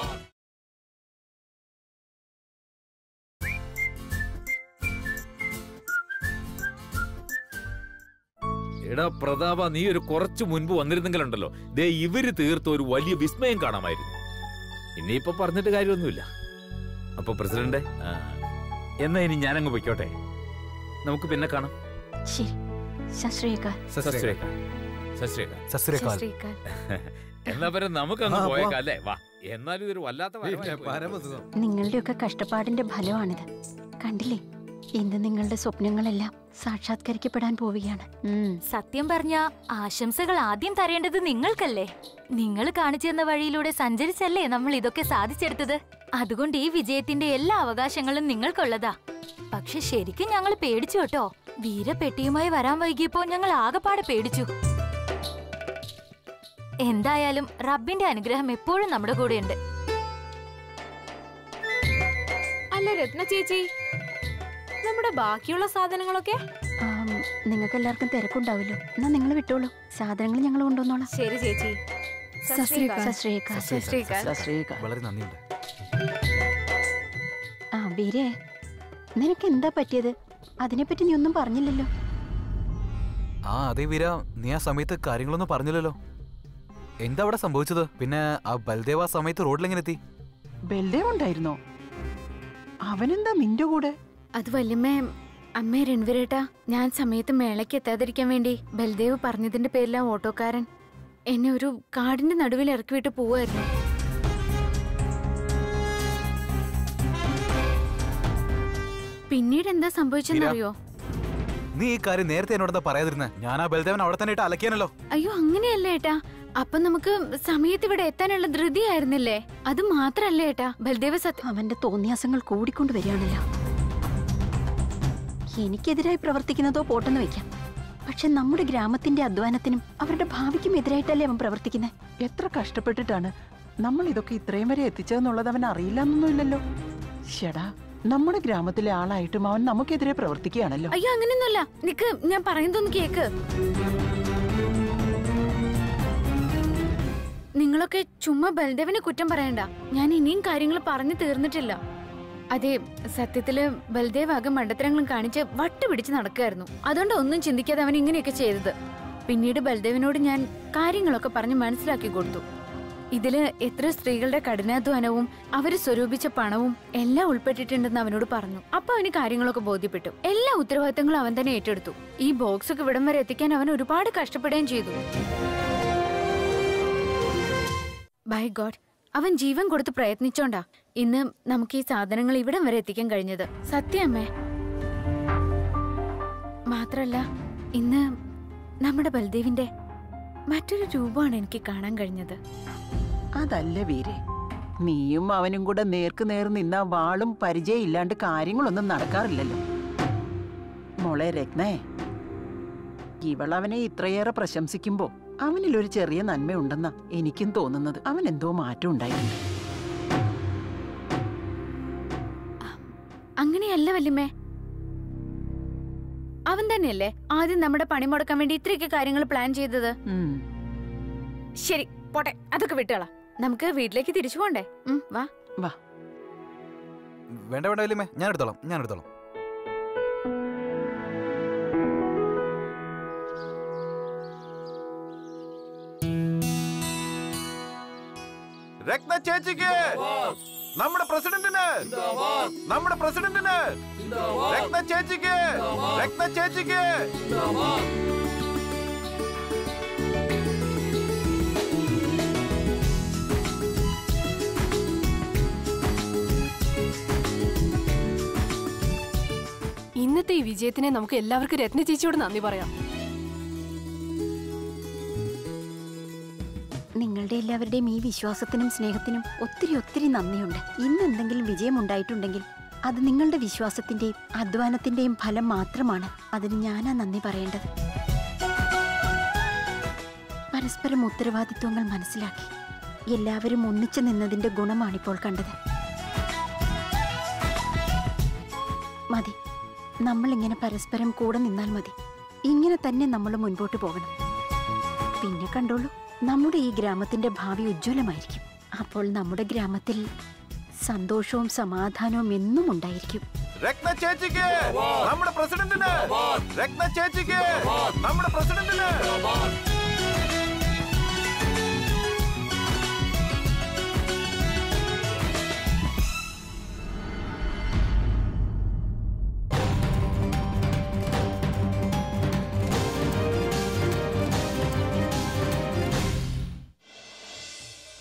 എടാ പ്രതാപ നീ ഒരു കുറച്ച് മുൻപ് വന്നിരുന്നെങ്കിലുണ്ടല്ലോ ദേ ഇവര് തീർത്ത ഒരു വലിയ വിസ്മയം കാണാമായിരുന്നു ഇനിയിപ്പോ പറഞ്ഞിട്ട് കാര്യമൊന്നുമില്ല അപ്പൊ പ്രസിഡന്റ് ആ, എന്നാ ഇനി ഞാനങ്ങ് പൊയ്ക്കോട്ടെ നമുക്ക് പിന്നെ കാണാം ശരി ശാസ്ത്രീയക്കാർ സസ്രേഖ സശ്രീകാൽ സസ്രീകാൽ എന്നാ പിന്നെ നമുക്ക് അങ്ങ് ആ, പോ. പോയേക്കാം അല്ലേ വാ എന്നാലും ഇതൊരു വല്ലാത്ത വരവായി പിന്നെ പോയി. പരമസുഖം നിങ്ങളുടെയൊക്കെ കഷ്ടപ്പാടിന്റെ ഫലമാണിത് കണ്ടില്ലേ ഇന്ന് നിങ്ങളുടെ സ്വപ്നങ്ങളെല്ലാം സാക്ഷാത്കരിക്കപ്പെടാൻ പോവുകയാണ് ഉം. സത്യം പറഞ്ഞ ആശംസകൾ ആദ്യം തരേണ്ടത് നിങ്ങൾക്കല്ലേ നിങ്ങൾ കാണിച്ചു തന്ന വഴിയിലൂടെ സഞ്ചരിച്ചല്ലേ നമ്മൾ ഇതൊക്കെ സാധിച്ചെടുത്തത് അതുകൊണ്ട് ഈ വിജയത്തിന്റെ എല്ലാ അവകാശങ്ങളും നിങ്ങൾക്കുള്ളതാ പക്ഷെ ശരിക്കും ഞങ്ങൾ പേടിച്ചു കേട്ടോ വീരപ്പെട്ടിയുമായി വരാൻ വൈകിയപ്പോ ഞങ്ങൾ ആകെപ്പാടെ പേടിച്ചു എന്തായാലും റബ്ബിന്റെ അനുഗ്രഹം എപ്പോഴും നമ്മുടെ കൂടെയുണ്ട് അല്ല രത്ന ചേച്ചി നമ്മുടെ ബാക്കിയുള്ള സാധനങ്ങളൊക്കെ ആം, നിങ്ങൾക്ക് എല്ലാവർക്കും തിരക്കുണ്ടാവുമല്ലോ എന്നാ നിങ്ങൾ വിട്ടോളൂ സാധനങ്ങൾ ഞങ്ങൾ കൊണ്ടുവന്നോളാം ശരി ചേച്ചി സശ്രീകാൽ. സശ്രീകാൽ. സശ്രീകാൽ. സശ്രീകാൽ. വളരെ നന്ദിയുണ്ട് ആ ബീരേ നിനക്ക് എന്താ പറ്റിയത് അതിനെപ്പറ്റി നീ ഒന്നും പറഞ്ഞില്ലല്ലോ ആ അതെ വീര നീ ആ സമയത്ത് കാര്യങ്ങളൊന്നും പറഞ്ഞില്ലല്ലോ എന്താ അവിടെ സംഭവിച്ചത് പിന്നെ ആ ബൽദേവ് ആ സമയത്ത് റോഡിലെങ്ങനെ എത്തി ബൽദേവ് ഉണ്ടായിരുന്നോ അവനെന്താ നിന്റെ കൂടെ അത് വല്യമ്മേ അമ്മേ രൺവീരേട്ടാ ഞാൻ സമയത്ത് മേളയ്ക്ക് എത്താതിരിക്കാൻ വേണ്ടി ബൽദേവ് പറഞ്ഞതിന്റെ പേരിൽ ആ ഓട്ടോക്കാരൻ എന്നെ ഒരു കാടിന്റെ നടുവിൽ ഇറക്കി വിട്ട് പോവായിരുന്നു പിന്നീട് എന്താ സംഭവിച്ചെന്നറിയോ നീ ഈ കാര്യം നേരത്തെ എന്നോട് പറയാതിരുന്നേ ഞാൻ ആ ബൽദേവൻ അവിടെ തന്നെ ഇട്ട് അലക്കിയാനല്ലോ അയ്യോ അങ്ങനെയല്ല ഏട്ടാ അപ്പൊ നമുക്ക് സമയത്ത് ഇവിടെ എത്താനുള്ള ധൃതിയായിരുന്നില്ലേ അത് മാത്രല്ല ഏട്ടാ ബൽദേവ് സത്യം അവന്റെ തോന്നിയാസങ്ങൾ കൂടിക്കൊണ്ട് വരികയാണല്ലോ എനിക്കെതിരായി പ്രവർത്തിക്കുന്നതോ പോട്ടെന്ന് വെക്കാം പക്ഷെ നമ്മുടെ ഗ്രാമത്തിന്റെ അധ്വാനത്തിനും അവരുടെ ഭാവിക്കും എതിരായിട്ടല്ലേ അവൻ പ്രവർത്തിക്കുന്നത് എത്ര കഷ്ടപ്പെട്ടിട്ടാണ് നമ്മൾ ഇതൊക്കെ ഇത്രയും വരെ എത്തിച്ചതെന്നുള്ളത് അവൻ അറിയില്ലെന്നൊന്നുമില്ലല്ലോ ഷടാ നമ്മുടെ ഗ്രാമത്തിലെ ആളായിട്ടും അവൻ നമുക്കെതിരെ പ്രവർത്തിക്കുകയാണല്ലോ അയ്യോ അങ്ങനെയൊന്നുമല്ല നിക്ക് ഞാൻ പറയുന്നതൊന്ന് കേക്ക് നിങ്ങളൊക്കെ ചുമ്മാ ബൽദേവിനെ കുറ്റം പറയണ്ട ഞാൻ ഇനിയും കാര്യങ്ങൾ പറഞ്ഞു തീർന്നിട്ടില്ല അതെ സത്യത്തില് ബൽദേവ് ആകെ മണ്ടത്തരങ്ങളും കാണിച്ച് വട്ടുപിടിച്ച് നടക്കുകയായിരുന്നു അതുകൊണ്ട് ഒന്നും ചിന്തിക്കാതെ അവൻ ഇങ്ങനെയൊക്കെ ചെയ്തത് പിന്നീട് ബൽദേവിനോട് ഞാൻ കാര്യങ്ങളൊക്കെ പറഞ്ഞ് മനസ്സിലാക്കി കൊടുത്തു ഇതില് എത്ര സ്ത്രീകളുടെ കഠിനാധ്വാനവും അവര് സ്വരൂപിച്ച പണവും എല്ലാം ഉൾപ്പെട്ടിട്ടുണ്ടെന്ന് അവനോട് പറഞ്ഞു അപ്പൊ അവന് കാര്യങ്ങളൊക്കെ ബോധ്യപ്പെട്ടു എല്ലാ ഉത്തരവാദിത്തങ്ങളും അവൻ തന്നെ ഏറ്റെടുത്തു ഈ ബോക്സ് ഒക്കെ ഇവിടം വരെ എത്തിക്കാൻ അവൻ ഒരുപാട് കഷ്ടപ്പെടുകയും ചെയ്തു ബൈ ഗോഡ് അവൻ ജീവൻ കൊടുത്ത് പ്രയത്നിച്ചോണ്ടാ ഇന്ന് നമുക്ക് ഈ സാധനങ്ങൾ ഇവിടം വരെ എത്തിക്കാൻ കഴിഞ്ഞത് സത്യമേ മാത്രല്ല ഇന്ന് നമ്മുടെ ബൽദേവിന്റെ മറ്റൊരു രൂപമാണ് എനിക്ക് കാണാൻ കഴിഞ്ഞത് അതല്ല വീരെ നീയും അവനും കൂടെ നേർക്ക് നേർ നിന്ന വാളും പരിചയം ഇല്ലാണ്ട് കാര്യങ്ങളൊന്നും നടക്കാറില്ലല്ലോ മോളെ രത്നേ ഇവളവനെ ഇത്രയേറെ പ്രശംസിക്കുമ്പോ അവനിലൊരു ചെറിയ നന്മയുണ്ടെന്നാ എനിക്കും തോന്നുന്നത് അവൻ എന്തോ മാറ്റം ഉണ്ടായിട്ടുണ്ട് അങ്ങനെയല്ല വല്യമ്മേ അവൻ തന്നെയല്ലേ ആദ്യം നമ്മുടെ പണി മുടക്കാൻ വേണ്ടി ഇത്രയൊക്കെ കാര്യങ്ങൾ പ്ലാൻ ചെയ്തത് ഉം. ശരി പോട്ടെ അതൊക്കെ വിട്ടുകളാ നമുക്ക് വീട്ടിലേക്ക് തിരിച്ചു പോണ്ടേ ഉം, വാ വാ വേണ്ട വേണ്ട വല്യമ്മേ ഞാൻ എടുത്തോളാം ഞാൻ എടുത്തോളാം രത്ന ചേച്ചിക്ക് നമ്മുടെ പ്രസിഡന്റിന് നമ്മുടെ പ്രസിഡന്റിന് രത്ന ചേച്ചിക്ക് രത്ന ചേച്ചിക്ക് ഇന്നത്തെ ഈ വിജയത്തിനെ നമുക്ക് എല്ലാവർക്കും രത്ന ചേച്ചിയോട് നന്ദി പറയാം നിങ്ങളുടെ എല്ലാവരുടെയും ഈ വിശ്വാസത്തിനും സ്നേഹത്തിനും ഒത്തിരി ഒത്തിരി നന്ദിയുണ്ട് ഇന്ന് എന്തെങ്കിലും വിജയം ഉണ്ടായിട്ടുണ്ടെങ്കിൽ അത് നിങ്ങളുടെ വിശ്വാസത്തിന്റെയും അധ്വാനത്തിന്റെയും ഫലം മാത്രമാണ് അതിന് ഞാനാ നന്ദി പറയേണ്ടത് പരസ്പരം ഉത്തരവാദിത്വങ്ങൾ മനസ്സിലാക്കി എല്ലാവരും ഒന്നിച്ചു നിന്നതിന്റെ ഗുണമാണിപ്പോൾ കണ്ടത് മതി നമ്മൾ ഇങ്ങനെ പരസ്പരം കൂടെ നിന്നാൽ മതി ഇങ്ങനെ തന്നെ നമ്മൾ മുൻപോട്ട് പോകണം പിന്നെ കണ്ടോളൂ നമ്മുടെ ഈ ഗ്രാമത്തിന്റെ ഭാവി ഉജ്ജ്വലമായിരിക്കും അപ്പോൾ നമ്മുടെ ഗ്രാമത്തിൽ സന്തോഷവും സമാധാനവും എന്നും ഉണ്ടായിരിക്കും രത്ന ചേച്ചിക്ക് നമ്മുടെ പ്രസിഡന്റിന് രത്ന ചേച്ചിക്ക് നമ്മുടെ പ്രസിഡന്റിന്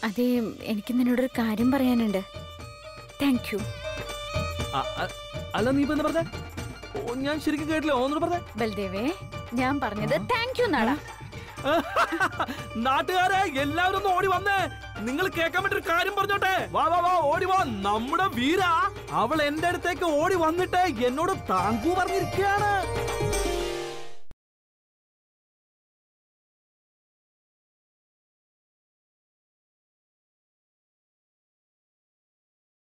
അതെ എനിക്ക് നിന്നോടൊരു കാര്യം പറയാനുണ്ട് താങ്ക് യു അ- അ- അല്ല നീ ഇപ്പൊ എന്താ പറഞ്ഞേ ഓ, ഞാൻ ശരിക്കും കേട്ടില്ല ഒന്നുകൂടെ പറഞ്ഞേ ബൽദേവേ ഞാൻ പറഞ്ഞത് താങ്ക് യു നാടാ നാട്ടുകാരെ എല്ലാവരും ഒന്ന് ഓടി വന്നേ നിങ്ങൾ കേൾക്കാൻ വേണ്ടി ഒരു കാര്യം പറഞ്ഞോട്ടെ വാ വാ വാ ഓടി വാ നമ്മുടെ വീര അവൾ എന്റെ അടുത്തേക്ക് ഓടി വന്നിട്ട് എന്നോട് താങ്കു പറഞ്ഞിരിക്കുകയാണ്